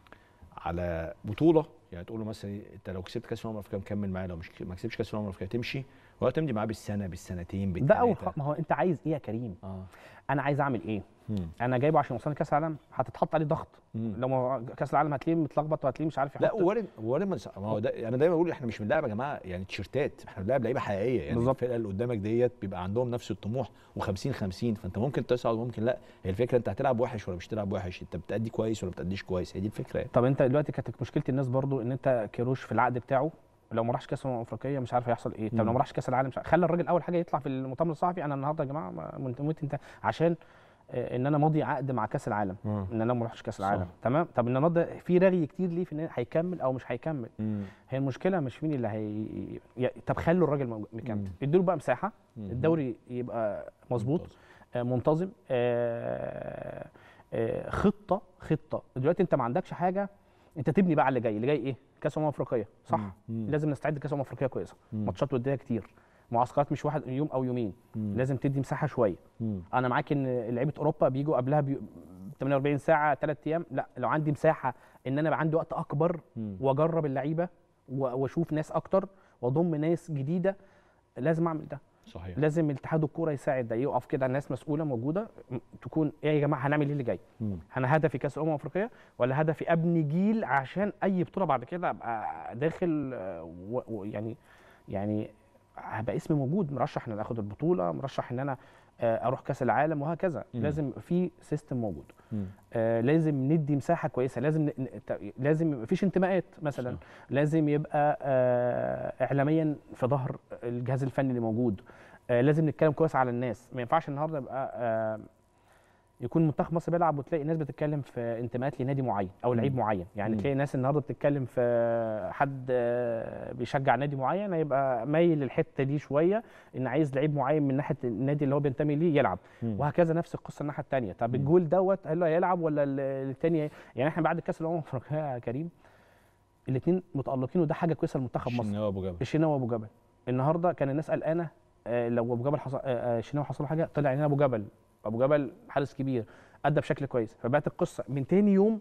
على بطوله يعني تقول له مثلا انت لو كسبت كاس الامم الافريقيه مكمل معايا لو مش ما كسبتش كاس الامم الافريقيه تمشي ولا تمضي معاه بالسنه بالسنتين ده بالثلاثه اول خ... ما هو انت عايز ايه يا كريم اه انا عايز اعمل ايه مم. انا جايبه عشان يوصلني كاس العالم هتتحط عليه ضغط مم. لو ما كاس العالم هتلاقيه متلخبط وهتلاقيه مش عارف لا يحط وارد وارد ما ما هو ده انا دايما بقول احنا مش بنلعب يا جماعه يعني تيشيرتات احنا بنلعب لعيبه حقيقيه يعني بالظبط. الفرقه اللي قدامك ديت بيبقى عندهم نفس الطموح و50 50 فانت ممكن تصعد وممكن لا هي الفكره انت هتلعب وحش ولا مش هتلعب وحش انت بتأدي كويس ولا بتأديش كويس هي دي الفكره يعني طب انت دلوقتي كانت مشكله الناس برضو ان انت كيروش في العقد بتاعه لو ما راحش كاس الامم الافريقيه مش عارف هيحصل ايه طب مم. لو ما راحش كاس العالم مش عارف. خلى الراجل اول حاجه يطلع في المؤتمر الصحفي انا النهارده يا جماعه ما- منت- موت انت عشان آه، ان انا ماضي عقد مع كاس العالم مم. ان انا ما اروحش كاس صح. العالم تمام طب النهارده في رغي كتير ليه في ان هيكمل او مش هيكمل مم. هي المشكله مش مين اللي هي ي- طب خلوا الراجل موجود- مكمل مم. ادوا له بقى مساحه مم. الدوري يبقى مظبوط آه، منتظم آه، آه، خطه خطه دلوقتي انت ما عندكش حاجه انت تبني بقى على اللي جاي اللي جاي ايه كاس امم افريقيه صح مم. مم. لازم نستعد لكاس امم افريقيه كويسه مم. ماتشات وديه كتير معسكرات مش واحد يوم او يومين مم. لازم تدي مساحه شويه مم. انا معاك ان لعيبه اوروبا بيجوا قبلها بي... 48 ساعه 3 ايام لا لو عندي مساحه ان انا يبقى عندي وقت اكبر مم. واجرب اللعيبه و- واشوف ناس اكتر واضم ناس جديده لازم اعمل ده صحيح لازم اتحاد الكوره يساعد ده يقف كده ناس مسؤوله موجوده م- تكون ايه يا جماعه هنعمل ايه اللي جاي مم. انا هدفي كاس الامم الافريقيه ولا هدفي ابني جيل عشان اي بطوله بعد كده ابقى داخل آه، و- و- يعني يعني هبقى اسمي موجود مرشح ان انا اخد البطوله مرشح ان انا آه، اروح كاس العالم وهكذا مم. لازم في سيستم موجود مم. آه، لازم ندي مساحه كويسه لازم ن- ن- ت- لازم مفيش انتماءات مثلا صح. لازم يبقى آه، اعلاميا في ظهر الجهاز الفني اللي موجود آه، لازم نتكلم كويس على الناس ما ينفعش النهارده يبقى آه، يكون منتخب مصر بيلعب وتلاقي ناس بتتكلم في انتماءات لنادي معين او لعيب مم. معين يعني مم. تلاقي ناس النهارده بتتكلم في حد آه، بيشجع نادي معين هيبقى مايل للحته دي شويه ان عايز لعيب معين من ناحيه النادي اللي هو بينتمي ليه يلعب مم. وهكذا نفس القصه الناحيه الثانيه طب مم. الجول دوت هل هيلعب ولا ال- التاني يعني احنا بعد كاس الامم الافريقيه يا كريم الاثنين متالقين وده حاجه كويسه لمنتخب مصر الشناوي ابو جبل الشناوي وابو جبل النهارده كان الناس قلقانه آه، لو ابو جبل حصل آه، آه، الشناوي حصل له حاجه طلع لنا ابو جبل ابو جبل حارس كبير ادى بشكل كويس فبقت القصه من تاني يوم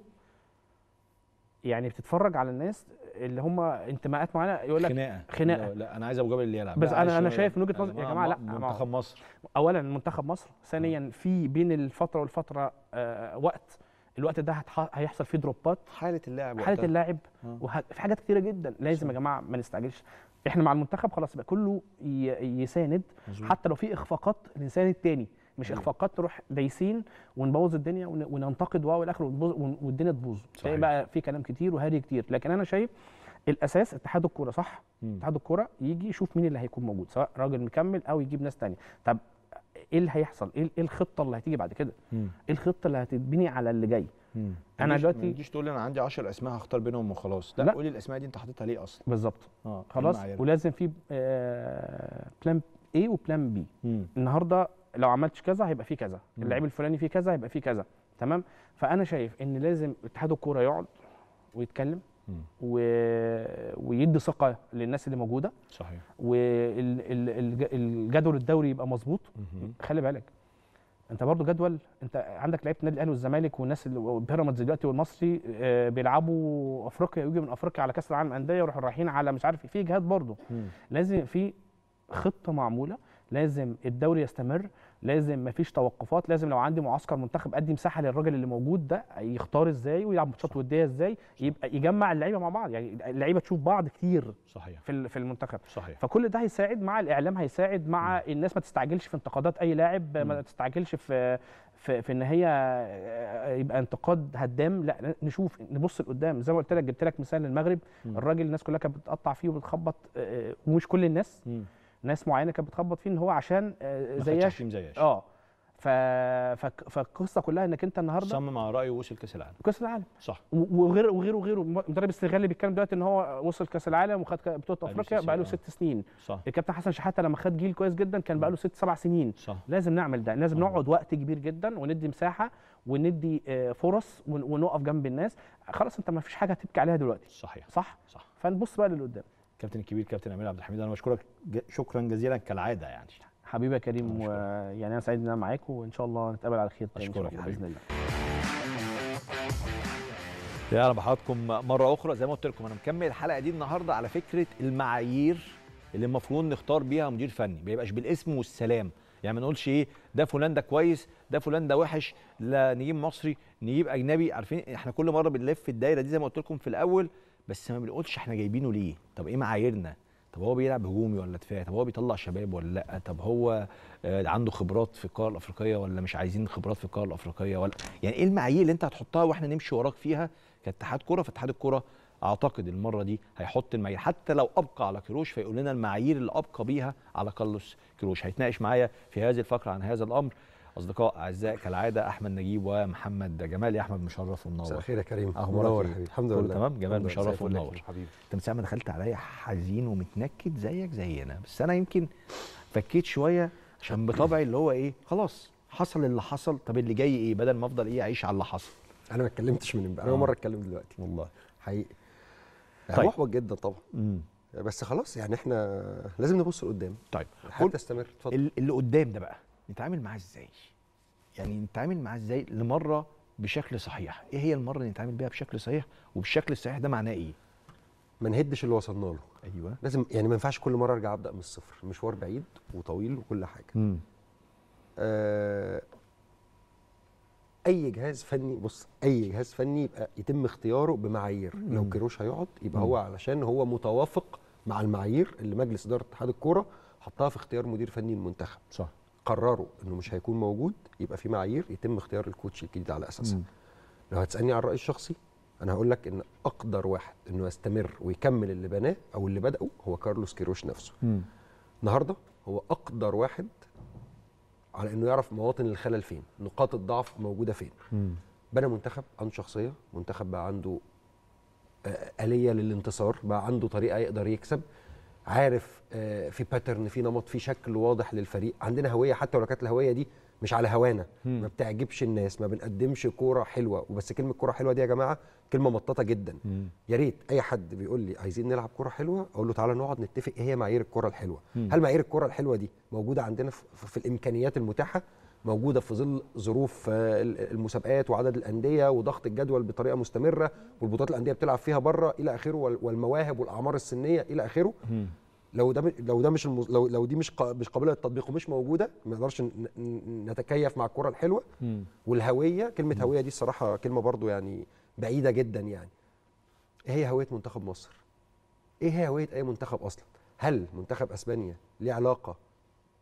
يعني بتتفرج على الناس اللي هم انتماءات معينه يقول لك خناقه خناقة. لا, لا انا عايز ابو جبل اللي يلعب بس لا، أنا- أنا معلش، شايف من وجهة نظري- يا جماعة لا، ما هو- منتخب مصر اولا منتخب مصر ثانيا في بين الفتره والفتره آه، وقت الوقت ده هتح- هيحصل فيه دروبات حاله اللاعب حاله وقتها. اللاعب آه. وه... في حاجات كتيره جدا لازم يا جماعه ما نستعجلش احنا مع المنتخب خلاص يبقى كله ي... يساند مظبوط. حتى لو في اخفاقات الانسان التاني مش أيوة. اخفاقات نروح دايسين ونبوظ الدنيا ون- وننتقد واو الاخر ونبوظ- ون- والدنيا تبوظ صحيح. تلاقي بقى في كلام كتير وهري كتير لكن انا شايف الاساس اتحاد الكوره صح مم. اتحاد الكوره يجي يشوف مين اللي هيكون موجود سواء راجل مكمل او يجيب ناس تانية طب ايه اللي هيحصل ايه إيه الخطه اللي هتيجي بعد كده مم. ايه الخطه اللي هتتبني على اللي جاي مم. أنا ما تجيش- دلوقتي- ما تجيش تقول لي انا عندي 10 اسماء هختار بينهم وخلاص لا, لا. قولي الاسماء دي انت حاططها ليه اصلا بالظبط اه خلاص المعايير. ولازم في آه بلان اي وبلان بي مم. النهارده لو عملتش كذا هيبقى في كذا مم. اللعيب الفلاني فيه كذا هيبقى فيه كذا تمام فانا شايف ان لازم اتحاد الكوره يقعد ويتكلم مم. و... ويدي ثقه للناس اللي موجوده صحيح والجدول الدوري يبقى مظبوط مهم. خلي بالك انت برضو جدول انت عندك لعيبه النادي الاهلي والزمالك والناس اللي بيراميدز دلوقتي والمصري آه، بيلعبوا افريقيا ويجي من افريقيا على كاس العالم انديه يروحوا رايحين على مش عارف إيه. في جهات برضو مم. لازم في خطه معموله لازم الدوري يستمر لازم مفيش توقفات لازم لو عندي معسكر منتخب ادي مساحه للراجل اللي موجود ده يختار ازاي ويلعب ماتشات وديه ازاي يبقى يجمع اللعيبه مع بعض يعني اللعيبه تشوف بعض كتير صحيح في ال- في المنتخب صحيح فكل ده هيساعد مع الاعلام هيساعد مع الناس ما تستعجلش في انتقادات اي لاعب ما مم. تستعجلش في في, في ان هي يبقى انتقاد هدام لا نشوف نبص لقدام زي ما قلت لك جبت لك مثال المغرب مم. الراجل الناس كلها كانت بتقطع فيه وبتخبط آه، ومش كل الناس مم. ناس معينه كانت بتخبط فيه ان هو عشان آه، ما خدش زياش حكيم زياش اه ف... فك- فالقصه كلها انك انت النهارده صمم على رايه ووصل كاس العالم كاس العالم صح و- وغير وغيره وغيره مدرب السنغال اللي بيتكلم دلوقتي ان هو وصل كاس العالم وخد ك- بطوله بقاله افريقيا ست بقى له سنين، ست سنين صح الكابتن حسن شحاته لما خد جيل كويس جدا كان بقى له ست سبع سنين صح لازم نعمل ده لازم آه. نقعد وقت كبير جدا وندي مساحه وندي آه، فرص ون- ونقف جنب الناس خلاص انت ما فيش حاجه تبكي عليها دلوقتي صحيح صح صح فنبص بقى للقدام كابتن الكبير كابتن امير عبد الحميد انا بشكرك ج- شكرا جزيلا كالعاده يعني حبيبي يا كريم أشكرك. ويعني انا سعيد ان انا معاك وان شاء الله نتقابل على خير تاني إن شاء أشكرك يا الله باذن الله يا اهلا بحضراتكم مره اخرى زي ما قلت لكم انا مكمل الحلقه دي النهارده على فكره المعايير اللي المفروض نختار بيها مدير فني ما يبقاش بالاسم والسلام يعني ما نقولش ايه ده فلان ده كويس ده فلان ده وحش لا نجيب مصري نجيب اجنبي عارفين احنا كل مره بنلف الدايره دي زي ما قلت لكم في الاول بس ما بنقولش احنا جايبينه ليه طب ايه معاييرنا طب هو بيلعب هجومي ولا دفاعي طب هو بيطلع شباب ولا لا طب هو آه، عنده خبرات في القاره الافريقيه ولا مش عايزين خبرات في القاره الافريقيه ولا يعني ايه المعايير اللي انت هتحطها واحنا نمشي وراك فيها كاتحاد كوره فاتحاد الكوره اعتقد المره دي هيحط المعايير حتى لو ابقى على كيروش فيقول لنا المعايير اللي ابقى بيها على كارلوس كيروش هيتناقش معايا في هذه الفقره عن هذا الامر اصدقاء اعزاء كالعاده احمد نجيب ومحمد جمال يا احمد مشرف مساء ومنور الخير يا كريم أخبارك منور إيه؟ يا حبيبي الحمد كله لله تمام؟ جمال الحمد لله. مشرف زي الفل يا ومنور. كريم حبيبي انت من ساعه ما دخلت عليا حزين ومتنكد زيك زينا بس انا يمكن فكيت شويه عشان بطبعي اللي هو ايه خلاص حصل اللي حصل طب اللي جاي ايه بدل ما افضل ايه اعيش على اللي حصل انا ما اتكلمتش من امبارح آه. انا اول مره اتكلم دلوقتي والله حقيقي طيب. طيب. محبط جدا طبعا امم بس خلاص يعني احنا لازم نبص لقدام طيب الحياه قول- تستمر اتفضل ال- اللي قدام ده بقى نتعامل معاه ازاي يعني نتعامل معاه ازاي لمره بشكل صحيح ايه هي المره اللي نتعامل بيها بشكل صحيح وبالشكل الصحيح ده معناه ايه ما نهدش اللي وصلنا له ايوه لازم يعني ما ينفعش كل مره ارجع ابدا من الصفر المشوار بعيد وطويل وكل حاجه امم آه اي جهاز فني بص اي جهاز فني يبقى يتم اختياره بمعايير لو مم. كيروش هيقعد يبقى مم. هو علشان هو متوافق مع المعايير اللي مجلس اداره اتحاد الكوره حطها في اختيار مدير فني المنتخب صح قرروا انه مش هيكون موجود يبقى في معايير يتم اختيار الكوتش الجديد على اساسها لو هتسالني عن رايي الشخصي انا هقول لك ان اقدر واحد انه يستمر ويكمل اللي بناه او اللي بداه هو كارلوس كيروش نفسه امم النهارده هو اقدر واحد على انه يعرف مواطن الخلل فين نقاط الضعف موجوده فين امم بنى منتخب عنده شخصيه منتخب بقى عنده آه، آلية للانتصار بقى عنده طريقة يقدر يكسب عارف آه، في باترن في نمط في شكل واضح للفريق عندنا هوية حتى ولو كانت الهوية دي مش على هوانا مم. ما بتعجبش الناس ما بنقدمش كورة حلوة وبس كلمة كورة حلوة دي يا جماعة كلمة مطاطة جدا مم. يا ريت اي حد بيقول لي عايزين نلعب كوره حلوه اقول له تعالى نقعد نتفق ايه هي معايير الكوره الحلوه مم. هل معايير الكوره الحلوه دي موجوده عندنا في, في الامكانيات المتاحه موجوده في ظل ظروف آه، المسابقات وعدد الانديه وضغط الجدول بطريقه مستمره والبطولات الانديه بتلعب فيها بره الى اخره وال- والمواهب والاعمار السنيه الى اخره مم. لو ده م- لو ده مش المز... لو لو دي مش قا- مش قابله للتطبيق ومش موجوده ما نقدرش ن- ن- نتكيف مع الكوره الحلوه مم. والهويه كلمه هويه دي الصراحه كلمه برضو يعني بعيده جدا يعني ايه هي هويه منتخب مصر ايه هي هويه اي منتخب اصلا هل منتخب اسبانيا ليه علاقه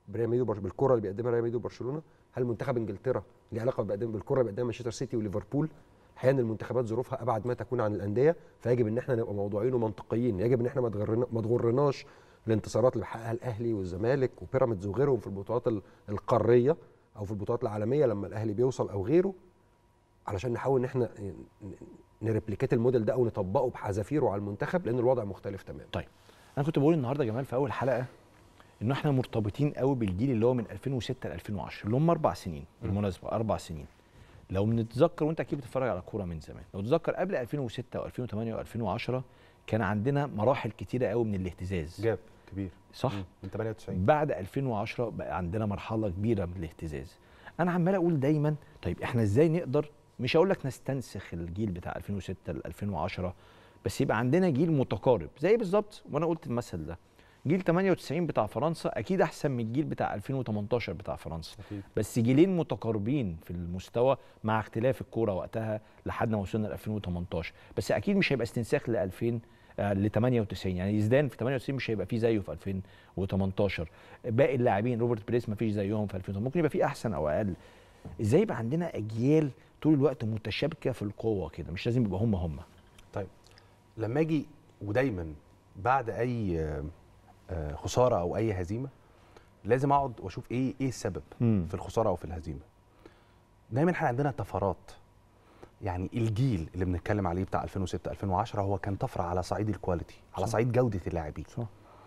بريال مدريد وبرش- بالكره اللي بيقدمها ريال مدريد وبرشلونه هل منتخب انجلترا ليه علاقه بيقدم بالكره اللي بيقدمها مانشستر سيتي وليفربول الحقيقه ان المنتخبات ظروفها ابعد ما تكون عن الانديه فيجب ان احنا نبقى موضوعيين ومنطقيين يجب ان احنا ما تغرنا- ما تغرناش الانتصارات اللي بيحققها الاهلي والزمالك وبيراميدز وغيرهم في البطولات ال- القاريه او في البطولات العالميه لما الاهلي بيوصل او غيره علشان نحاول ان احنا ن- ن- نريبليكيت الموديل ده او نطبقه بحذافيره على المنتخب لان الوضع مختلف تماما انا كنت بقول النهارده يا جمال في اول حلقه انه احنا مرتبطين قوي بالجيل اللي هو من 2006 ل 2010 اللي هم اربع سنين بالمناسبه اربع سنين لو بنتذكر وانت اكيد بتتفرج على كوره من زمان لو تتذكر قبل 2006 و2008 و2010 كان عندنا مراحل كتيره قوي من الاهتزاز جاب كبير صح مم. من 98 بعد 2010 بقى عندنا مرحله كبيره من الاهتزاز انا عمال اقول دايما طيب احنا ازاي نقدر مش هقول لك نستنسخ الجيل بتاع 2006 ل 2010 بس يبقى عندنا جيل متقارب زي بالظبط وانا قلت المثل ده جيل 98 بتاع فرنسا اكيد احسن من الجيل بتاع 2018 بتاع فرنسا أكيد. بس جيلين متقاربين في المستوى مع اختلاف الكوره وقتها لحد ما وصلنا ل 2018 بس اكيد مش هيبقى استنساخ ل 2000 آه، ل 98 يعني زيدان في 98 مش هيبقى فيه زيه في 2018 باقي اللاعبين روبرت بريس ما فيش زيهم في 2000 ممكن يبقى فيه احسن او اقل ازاي يبقى عندنا اجيال طول الوقت متشابكه في القوه كده مش لازم يبقى هم هم طيب لما اجي ودايما بعد اي آه، آه، خساره او اي هزيمه لازم اقعد واشوف ايه ايه السبب مم. في الخساره او في الهزيمه دايما احنا عندنا طفرات يعني الجيل اللي بنتكلم عليه بتاع 2006 2010 هو كان طفره على صعيد الكواليتي على صح. صعيد جوده اللاعبين صح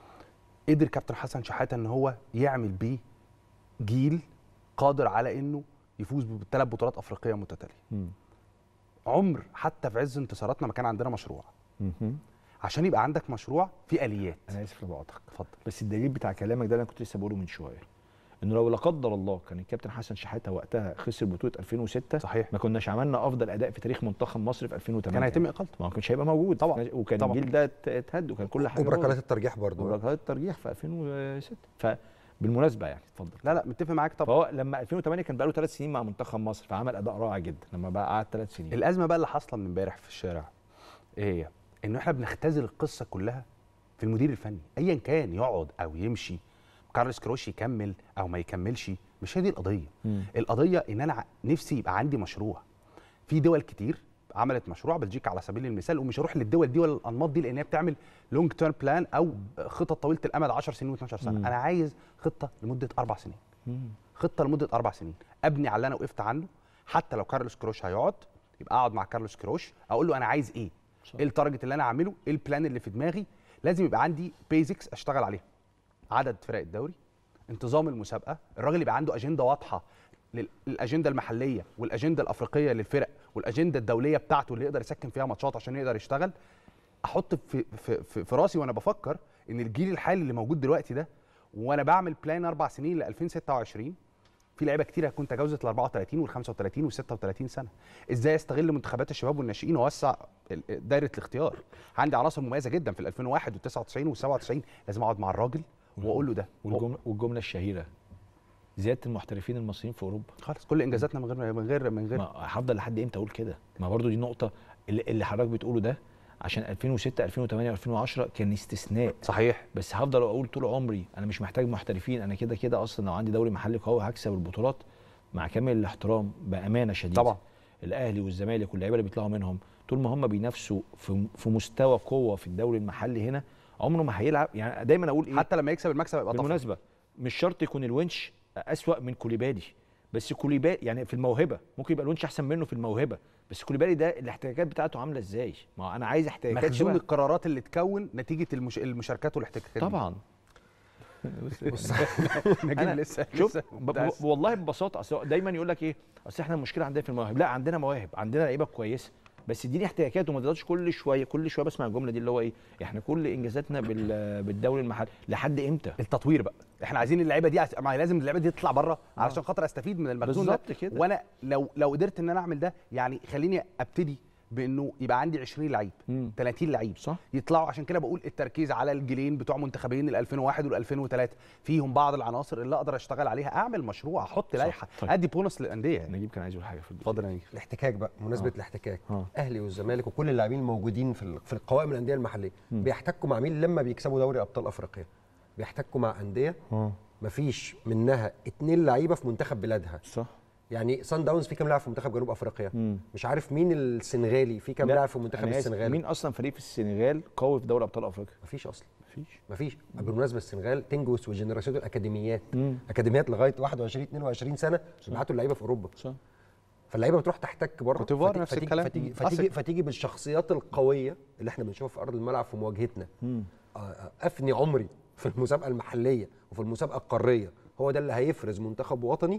قدر كابتن حسن شحاته ان هو يعمل بيه جيل قادر على انه يفوز بثلاث بطولات افريقيه متتاليه مم. عمر حتى في عز انتصاراتنا ما كان عندنا مشروع مهم. عشان يبقى عندك مشروع في اليات انا اسف لبعضك اتفضل بس الدليل بتاع كلامك ده اللي انا كنت لسه بقوله من شويه انه لو لا قدر الله كان الكابتن حسن شحاته وقتها خسر بطوله 2006 صحيح ما كناش عملنا افضل اداء في تاريخ منتخب مصر في 2008 كان هيتم اقالته ما كانش هيبقى موجود طبعاً. وكان طبعاً. الجيل ده ات- اتهد وكان كل حاجه وبركلات باظت. الترجيح برضه وبركلات الترجيح في 2006 فبالمناسبه يعني اتفضل لا لا متفق معاك طبعا فهو لما 2008 كان بقى له ثلاث سنين مع منتخب مصر فعمل اداء رائع جدا لما بقى قعد ثلاث سنين الازمه بقى اللي حاصله من امبارح في الشارع ايه هي انه احنا بنختزل القصه كلها في المدير الفني ايا كان يقعد او يمشي كارلوس كروش يكمل او ما يكملش مش هي دي القضيه مم. القضيه ان انا ع- نفسي يبقى عندي مشروع في دول كتير عملت مشروع بلجيكا على سبيل المثال ومش هروح للدول دي ولا الانماط دي لان هي بتعمل لونج تيرم بلان او خطط طويله الامد 10 سنين و12 سنه مم. انا عايز خطه لمده اربع سنين مم. خطه لمده اربع سنين ابني على اللي انا وقفت عنه حتى لو كارلوس كروش هيقعد يبقى اقعد مع كارلوس كروش اقول له انا عايز ايه صح. ايه التارجت اللي انا اعمله ايه البلان اللي في دماغي لازم يبقى عندي بيزكس اشتغل عليها عدد فرق الدوري انتظام المسابقه الراجل يبقى عنده اجنده واضحه لل- للاجنده المحليه والاجنده الافريقيه للفرق والاجنده الدوليه بتاعته اللي يقدر يسكن فيها ماتشات عشان يقدر يشتغل احط في في في, في راسي وانا بفكر ان الجيل الحالي اللي موجود دلوقتي ده وانا بعمل بلان اربع سنين ل 2026 في لعيبه كتير هتكون تجاوزت ال 34 وال 35 وال 36 سنه ازاي استغل منتخبات الشباب والناشئين واوسع ال- دايره الاختيار عندي عناصر مميزه جدا في ال 2001 وال 99 وال 97 لازم اقعد مع الراجل واقول له ده والجمله والجمله الشهيره زياده المحترفين المصريين في اوروبا خلاص كل انجازاتنا من غير من غير من غير ما هفضل لحد امتى اقول كده ما برضو دي نقطه اللي, اللي حضرتك بتقوله ده عشان 2006 2008 2010 كان استثناء صحيح بس هفضل اقول طول عمري انا مش محتاج محترفين انا كده كده اصلا لو عندي دوري محلي قوي هكسب البطولات مع كامل الاحترام بامانه شديده طبعا الاهلي والزمالك واللعيبه اللي بيطلعوا منهم طول ما هم بينافسوا في في مستوى قوه في الدوري المحلي هنا عمره ما هيلعب يعني دايما اقول ايه حتى لما يكسب المكسب يبقى طفره بالمناسبه مش شرط يكون الونش اسوا من كوليبالي بس كوليبالي يعني في الموهبه ممكن يبقى الونش احسن منه في الموهبه بس كوليبالي ده الاحتياجات بتاعته عامله ازاي ما هو انا عايز احتياجات مخزون شبه القرارات اللي تكون نتيجه المش... المشاركات والاحتكاكات دي. طبعا نجيب أنا لسه شوف لسه ب- ب- داس. والله ببساطه اصل دايما يقول لك ايه اصل احنا المشكله عندنا في المواهب لا عندنا مواهب عندنا لعيبه كويسه بس اديني احتياجات وما تقدرش كل شويه كل شويه بسمع الجمله دي اللي هو ايه احنا كل انجازاتنا بال- بالدوري المحلي لحد امتى التطوير بقى احنا عايزين اللعيبه دي عش... ما هي لازم اللعيبه دي تطلع بره علشان خاطر استفيد من المخزون ده بالظبط كده. وانا لو لو قدرت ان انا اعمل ده يعني خليني ابتدي بانه يبقى عندي 20 لعيب مم. 30 لعيب صح يطلعوا عشان كده بقول التركيز على الجيلين بتوع منتخبين ال 2001 وال 2003 فيهم بعض العناصر اللي اقدر اشتغل عليها اعمل مشروع احط لائحه طيب. ادي بونص للانديه يعني نجيب كان عايز يقول حاجه في الجزء اتفضل يا نجيب الاحتكاك بقى مناسبه آه. الاحتكاك آه. اهلي والزمالك وكل اللاعبين الموجودين في ال- في القوائم الانديه المحليه مم. بيحتكوا مع مين لما بيكسبوا دوري ابطال افريقيا بيحتكوا مع انديه اه مفيش منها اتنين لعيبه في منتخب بلادها صح يعني سان داونز في كام لاعب في منتخب جنوب افريقيا مم. مش عارف مين السنغالي في كام لا، لاعب في منتخب أنا آسف، السنغال مين اصلا فريق في السنغال قوي في دوري ابطال افريقيا مفيش اصلا مفيش مفيش بالمناسبه السنغال تنجوس وجنراسيون الاكاديميات مم. اكاديميات لغايه 21 22 سنه بيبعتوا اللعيبه في اوروبا صح فاللعيبه بتروح تحتك بره كوتيفوار فتيجي- نفس فتيجي الكلام. فتيجي مم. فتيجي, أصل. فتيجي بالشخصيات القويه اللي احنا بنشوفها في ارض الملعب في مواجهتنا مم. آه، آه، افني عمري في المسابقه المحليه وفي المسابقه القاريه هو ده اللي هيفرز منتخب وطني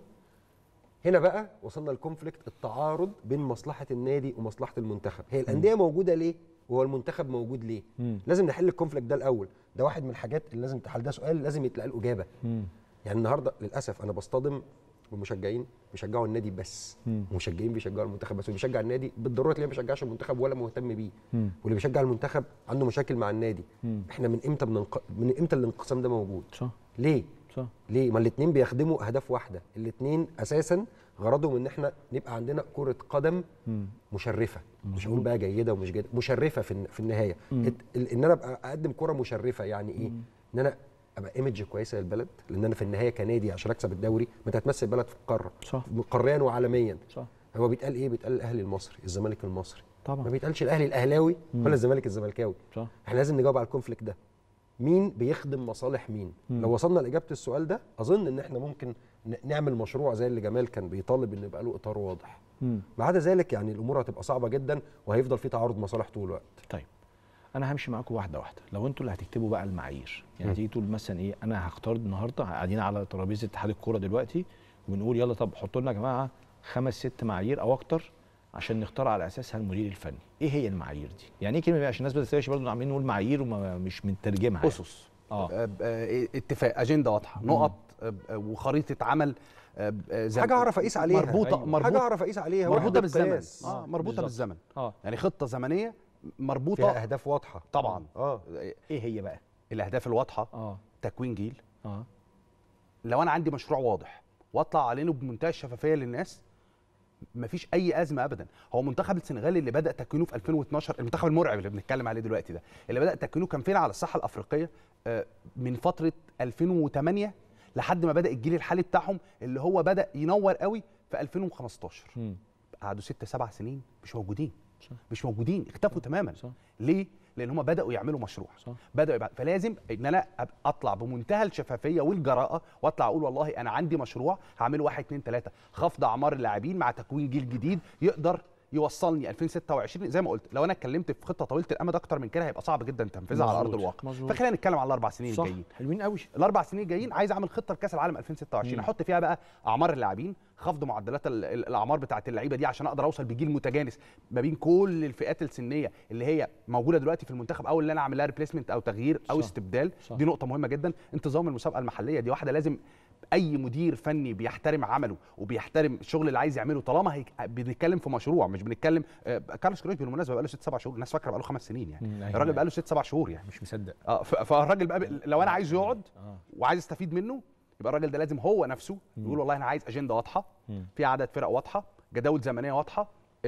هنا بقى وصلنا للكونفليكت التعارض بين مصلحه النادي ومصلحه المنتخب هي الانديه موجوده ليه وهو المنتخب موجود ليه مم. لازم نحل الكونفليكت ده الاول ده واحد من الحاجات اللي لازم تحل ده سؤال لازم يتلاقى له اجابه مم. يعني النهارده للاسف انا بصطدم بمشجعين بيشجعوا النادي بس مم. ومشجعين بيشجعوا المنتخب بس واللي بيشجع النادي بالضروره تلاقيه ما بيشجعش المنتخب ولا مهتم بيه مم. واللي بيشجع المنتخب عنده مشاكل مع النادي مم. احنا من امتى بننق... من امتى الانقسام ده موجود صح ليه صح ليه ما الاثنين بيخدموا اهداف واحده الاثنين اساسا غرضهم ان احنا نبقى عندنا كره قدم مم. مشرفه مش هقول بقى جيده ومش جيده مشرفه في الن- في النهايه ات- ال- ان انا ابقى اقدم كره مشرفه يعني ايه ان انا ابقى ايمج كويسه للبلد لان انا في النهايه كنادي عشان اكسب الدوري ما انت هتمثل البلد في القاره صح قاريا وعالميا صح هو بيتقال ايه بيتقال الاهلي المصري الزمالك المصري ما طبعا بيتقالش الاهلي الاهلاوي مم. ولا الزمالك الزملكاوي صح احنا لازم نجاوب على الكونفليكت ده مين بيخدم مصالح مين مم. لو وصلنا لاجابه السؤال ده اظن ان احنا ممكن ن- نعمل مشروع زي اللي جمال كان بيطالب انه يبقى له اطار واضح مم. ما عدا ذلك يعني الامور هتبقى صعبه جدا وهيفضل في تعارض مصالح طول الوقت طيب انا همشي معاكم واحده واحده لو انتوا اللي هتكتبوا بقى المعايير يعني مم. تيجي تقول مثلا ايه انا هختار النهارده قاعدين على ترابيزه اتحاد الكوره دلوقتي وبنقول يلا طب حطوا لنا يا جماعه خمس ست معايير او اكتر عشان نختار على اساسها المدير الفني ايه هي المعايير دي يعني ايه كلمه عشان الناس بتستغش برضه عاملين نقول معايير ومش بنترجمها يعني. اسس اه آه، آه، اتفاق اجنده واضحه نقط آه، آه، وخريطه عمل آه، آه، زي- حاجه اعرف اقيس عليها مربوطه أيوة. حاجه مربوطه اعرف اقيس عليها مربوطه وحدة بالزمن قياس. اه مربوطه بالظبط. بالزمن اه يعني خطه زمنيه مربوطه فيها اهداف واضحه طبعا اه ايه هي بقى الاهداف الواضحه اه تكوين جيل اه لو انا عندي مشروع واضح واطلع عليه بمنتهى الشفافيه للناس مفيش اي ازمه ابدا هو منتخب السنغال اللي بدا تكوينه في 2012 المنتخب المرعب اللي بنتكلم عليه دلوقتي ده اللي بدا تكوينه كان فين على الساحه الافريقيه آه، من فتره 2008 لحد ما بدا الجيل الحالي بتاعهم اللي هو بدا ينور قوي في 2015 مم. قعدوا ست سبع سنين مش موجودين صح. مش موجودين اختفوا تماما صح ليه لان هم بداوا يعملوا مشروع صح بداوا يبقى فلازم ان انا أبقى اطلع بمنتهى الشفافيه والجراءه واطلع اقول والله انا عندي مشروع هعمله واحد اتنين تلاته خفض اعمار اللاعبين مع تكوين جيل جديد يقدر يوصلني 2026 زي ما قلت لو انا اتكلمت في خطه طويله الامد اكتر من كده هيبقى صعب جدا تنفيذها على ارض مظبوط، الواقع مظبوط. فخلينا نتكلم على الاربع سنين صح الجايين حلوين قوي الاربع سنين الجايين عايز اعمل خطه لكاس العالم 2026 مم. احط فيها بقى اعمار اللاعبين خفض معدلات ال- ال- الاعمار بتاعه اللعيبه دي عشان اقدر اوصل بجيل متجانس ما بين كل الفئات السنيه اللي هي موجوده دلوقتي في المنتخب او اللي انا اعمل لها ريبليسمنت او تغيير او صح. استبدال صح. دي نقطه مهمه جدا انتظام المسابقه المحليه دي واحده لازم اي مدير فني بيحترم عمله وبيحترم الشغل اللي عايز يعمله طالما هيك بنتكلم في مشروع مش بنتكلم آه، كارلوس كروش بالمناسبه بقاله ست سبع شهور الناس فاكره بقاله خمس سنين يعني مم، أيوة. الراجل بقاله ست سبع شهور يعني مش مصدق اه ف- فالراجل بقى ب- لو انا عايز يقعد اه وعايز استفيد منه يبقى الراجل ده لازم هو نفسه يقول والله انا عايز اجنده واضحه مم. في عدد فرق واضحه جداول زمنيه واضحه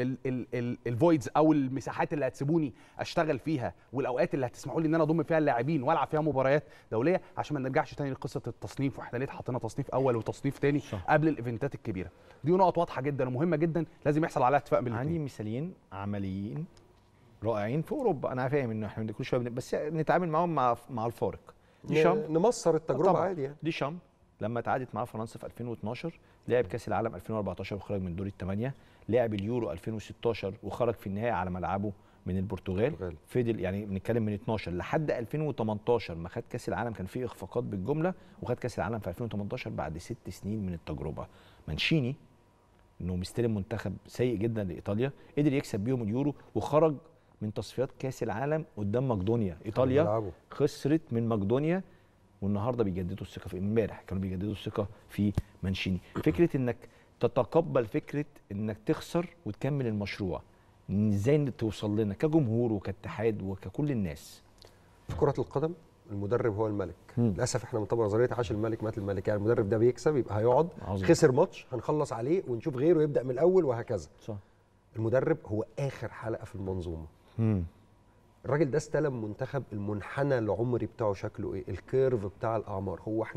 الفويدز او المساحات اللي هتسيبوني اشتغل فيها والاوقات اللي هتسمحوا لي ان انا اضم فيها اللاعبين والعب فيها مباريات دوليه عشان ما نرجعش تاني لقصه التصنيف واحنا ليه حطينا تصنيف اول وتصنيف تاني صح. قبل الايفنتات الكبيره دي نقط واضحه جدا ومهمه جدا لازم يحصل عليها اتفاق بين عندي الاثنين مثالين عمليين رائعين في اوروبا انا فاهم ان احنا كل شويه بن- بس نتعامل معاهم مع مع الفارق ديشام ن- نمصر التجربه طبعاً. عادي يعني ديشام لما تعادت معاه فرنسا في 2012 لعب كاس العالم 2014 وخرج من دور الثمانيه لعب اليورو 2016 وخرج في النهايه على ملعبه من البرتغال البرتغال. فضل يعني بنتكلم من 12 لحد 2018 ما خد كاس العالم كان فيه اخفاقات بالجمله وخد كاس العالم في 2018 بعد ست سنين من التجربه مانشيني انه مستلم منتخب سيء جدا لايطاليا قدر يكسب بيهم اليورو وخرج من تصفيات كاس العالم قدام مقدونيا ايطاليا بيلعبوا. خسرت من مقدونيا والنهارده بيجددوا الثقه في امبارح كانوا بيجددوا الثقه في مانشيني فكره انك تتقبل فكره انك تخسر وتكمل المشروع ازاي توصل لنا كجمهور وكاتحاد وككل الناس في كره القدم المدرب هو الملك مم. للاسف احنا بنطبق نظريه عاش الملك مات الملك يعني المدرب ده بيكسب يبقى هيقعد عظيم. خسر ماتش هنخلص عليه ونشوف غيره يبدا من الاول وهكذا صح المدرب هو اخر حلقه في المنظومه الراجل ده استلم منتخب المنحنى العمري بتاعه شكله ايه الكيرف بتاع الاعمار هو احنا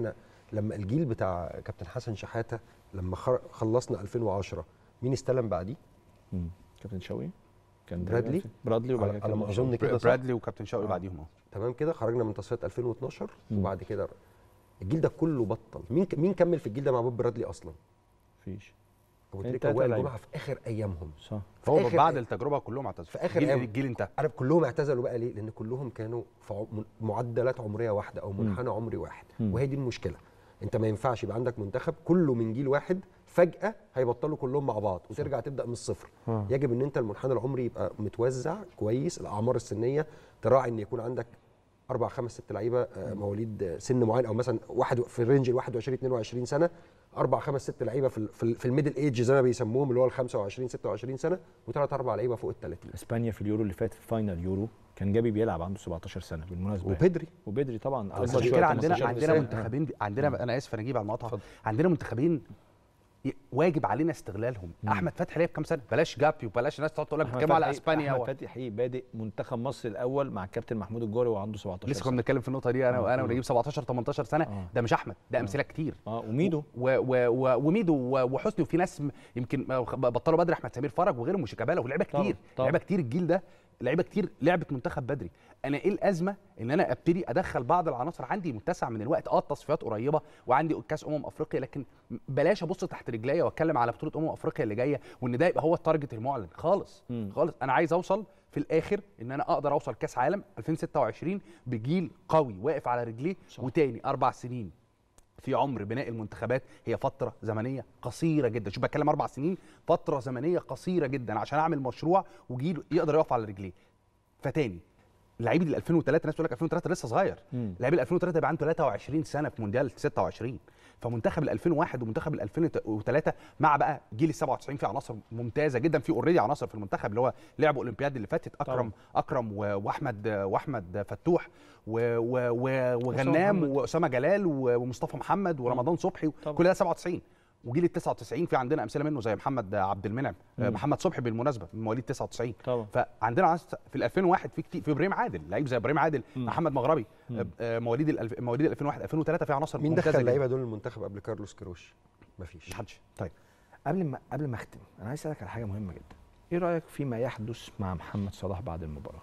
لما الجيل بتاع كابتن حسن شحاته لما خر- خلصنا 2010 مين استلم بعديه؟ مم. كابتن شوقي كان برادلي؟ برادلي وبعد على كده على ما كابتن اظن شوقي. كده صح؟ برادلي وكابتن شوقي آه. بعديهم اه تمام كده خرجنا من تصفيات 2012 مم. وبعد كده الجيل ده كله بطل مين ك- مين كمل في الجيل ده مع بوب برادلي اصلا؟ مفيش ابو انت تريكه وائل لعيب. جمعه في اخر ايامهم صح فهو آخر- بعد التجربه كلهم اعتزلوا في آخر الجيل, أيام. الجيل انتهى عارف كلهم اعتزلوا بقى ليه؟ لان كلهم كانوا في عم- معدلات عمريه واحده او منحنى عمري واحد مم. وهي دي المشكله انت ما ينفعش يبقى عندك منتخب كله من جيل واحد فجاه هيبطلوا كلهم مع بعض وترجع تبدا من الصفر آه. يجب ان انت المنحنى العمري يبقى متوزع كويس الاعمار السنيه تراعي ان يكون عندك اربع خمس ست لعيبه آه، مواليد آه، سن معين او مثلا واحد في الرينج ال 21 22 سنه اربع خمس ست لعيبه في ال- في, ال- في الميدل ايج زي ما بيسموهم اللي هو ال 25 26 سنه وثلاث اربع لعيبه فوق ال 30 اسبانيا في اليورو اللي فات في فاينل يورو كان جابي بيلعب عنده 17 سنه بالمناسبه يعني. وبدري وبدري طبعا بس أكبر بس عشان شوية، كده عندنا 15 عندنا سنة. منتخبين عندنا انا اسف انا اجيب على المقاطعه اتفضل. عندنا منتخبين ي- واجب علينا استغلالهم احمد فتحي لعب كام سنه بلاش جابي وبلاش ناس تقعد تقول لك أحمد بتتكلم على فتحي- اسبانيا احمد و... فتحي بادئ منتخب مصر الاول مع الكابتن محمود الجوري وعنده 17 لسه سنه كنا بنتكلم في النقطه دي انا آه. وانا ونجيب 17 18 سنه آه. ده مش احمد ده امثله كتير اه وميدو و و و وميدو و- وحسني وفي ناس م- يمكن بطلوا بدري احمد سمير فرج وغيرهم وشيكابالا ولعيبه طبعاً، كتير طبعاً. لعيبه كتير الجيل ده لعيبه كتير لعبت منتخب بدري انا ايه الازمه ان انا ابتدي ادخل بعض العناصر عندي متسع من الوقت اه التصفيات قريبه وعندي كاس امم افريقيا لكن بلاش ابص تحت رجليا واتكلم على بطوله امم افريقيا اللي جايه وان ده يبقى هو التارجت المعلن خالص مم. خالص انا عايز اوصل في الاخر ان انا اقدر اوصل كاس عالم 2026 بجيل قوي واقف على رجليه صح. وتاني اربع سنين في عمر بناء المنتخبات هي فتره زمنيه قصيره جدا شوف بتكلم اربع سنين فتره زمنيه قصيره جدا عشان اعمل مشروع وجيل يقدر يقف على رجليه فتاني لعيب ال 2003 الناس تقول لك 2003 لسه صغير مم. لعيب ال 2003 يبقى عنده 23 سنه في مونديال 26 فمنتخب ال 2001 ومنتخب ال 2003 مع بقى جيل ال 97 في عناصر ممتازه جدا في اوريدي عناصر في المنتخب اللي هو لعبوا اولمبياد اللي فاتت اكرم طبعاً. اكرم و- واحمد واحمد فتوح و- و- و- وغنام محمد. واسامه جلال و- ومصطفى محمد ورمضان صبحي طبعاً. كل ده 97 وجيل ال 99 في عندنا امثله منه زي محمد عبد المنعم مم. محمد صبحي بالمناسبه من مواليد 99 طبعا فعندنا عناصر في ال 2001 في كتير في ابراهيم عادل لعيب زي ابراهيم عادل مم. محمد مغربي مم. آه، آه، مواليد ال مواليد ال 2001 2003 في عناصر مين ممتازة دخل جداً. اللعيبه دول المنتخب قبل كارلوس كيروش؟ مفيش محدش طيب قبل ما قبل ما اختم انا عايز اسالك على حاجه مهمه جدا ايه رايك فيما يحدث مع محمد صلاح بعد المباراه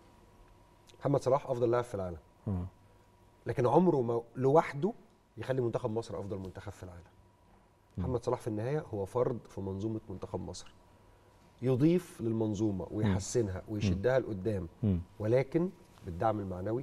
محمد صلاح افضل لاعب في العالم لكن عمره ما لوحده يخلي منتخب مصر افضل منتخب في العالم محمد صلاح في النهايه هو فرد في منظومه منتخب مصر يضيف للمنظومه ويحسنها ويشدها لقدام مم. ولكن بالدعم المعنوي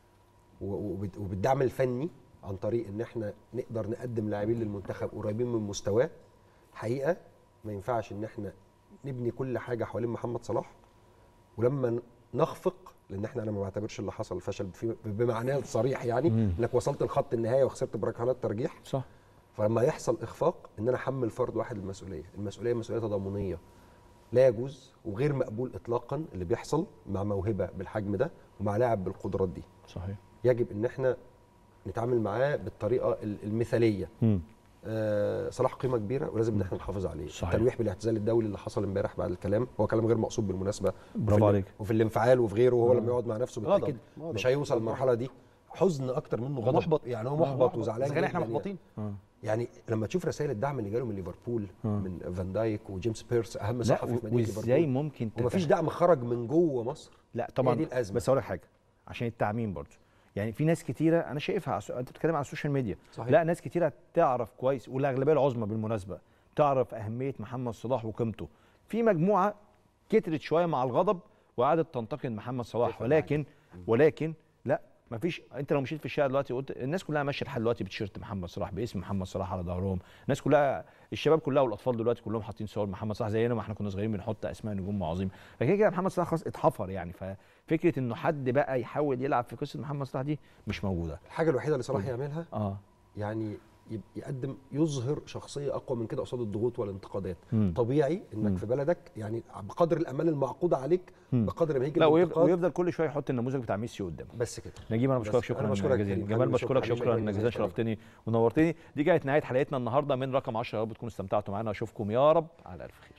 و- وبال- وبالدعم الفني عن طريق ان احنا نقدر نقدم لاعبين للمنتخب قريبين من مستواه حقيقه ما ينفعش ان احنا نبني كل حاجه حوالين محمد صلاح ولما نخفق لان احنا انا ما بعتبرش اللي حصل فشل في- بمعناه الصريح يعني مم. انك وصلت لخط النهايه وخسرت بركلات ترجيح صح فلما يحصل اخفاق ان انا احمل فرد واحد المسؤوليه المسؤوليه مسؤوليه تضامنيه لا يجوز وغير مقبول اطلاقا اللي بيحصل مع موهبه بالحجم ده ومع لاعب بالقدرات دي صحيح يجب ان احنا نتعامل معاه بالطريقه ال- المثاليه مم. آه صلاح قيمه كبيره ولازم ان احنا نحافظ عليه صحيح. التلويح بالاعتزال الدولي اللي حصل امبارح بعد الكلام هو كلام غير مقصود بالمناسبه برافو وفي ال- عليك. وفي الانفعال وفي غيره وهو لما يقعد مع نفسه غضب. بالتاكيد غضب. مش هيوصل للمرحله دي حزن اكتر منه غضب محبط. يعني هو محبط وزعلان اذا كان احنا جداً يعني. محبطين آه. يعني لما تشوف رسائل الدعم اللي جاله من ليفربول آه. من فان دايك وجيمس بيرس اهم لا صحفي في مدينه وازاي ليفربول ممكن ومفيش تتخ- دعم خرج من جوه مصر لا طبعا هي دي الأزمة. بس اقول لك حاجه عشان التعميم برضه يعني في ناس كتيره انا شايفها على السو- انت بتتكلم على السوشيال ميديا صحيح. لا ناس كتيره تعرف كويس والاغلبيه العظمى بالمناسبه تعرف اهميه محمد صلاح وقيمته في مجموعه كترت شويه مع الغضب وقعدت تنتقد محمد صلاح ولكن ولكن لا مفيش انت لو مشيت في الشارع دلوقتي قلت الناس كلها ماشيه لحد دلوقتي بتيشيرت محمد صلاح باسم محمد صلاح على ظهرهم الناس كلها الشباب كلها والاطفال دلوقتي كلهم حاطين صور محمد صلاح زينا ما احنا كنا صغيرين بنحط اسماء نجوم عظيمه فكده كده محمد صلاح خلاص اتحفر يعني ففكره انه حد بقى يحاول يلعب في قصه محمد صلاح دي مش موجوده الحاجه الوحيده اللي صلاح يعملها اه يعني يب- يقدم يظهر شخصيه اقوى من كده قصاد الضغوط والانتقادات مم. طبيعي انك مم. في بلدك يعني بقدر الامان المعقود عليك مم. بقدر ما يجي لا ويفضل, الانتقاد ويفضل كل شويه يحط النموذج بتاع ميسي قدامه بس كده نجيب انا بس بشكرك أنا شكرا بشكرك جزيلا حبيبي، جمال حبيبي، بشكرك شكراً شكرا حبيبي، جزيلا شكراً. شرفتني ونورتني دي كانت نهايه حلقتنا النهارده من رقم 10 يا رب تكونوا استمتعتوا معانا اشوفكم يا رب على الف خير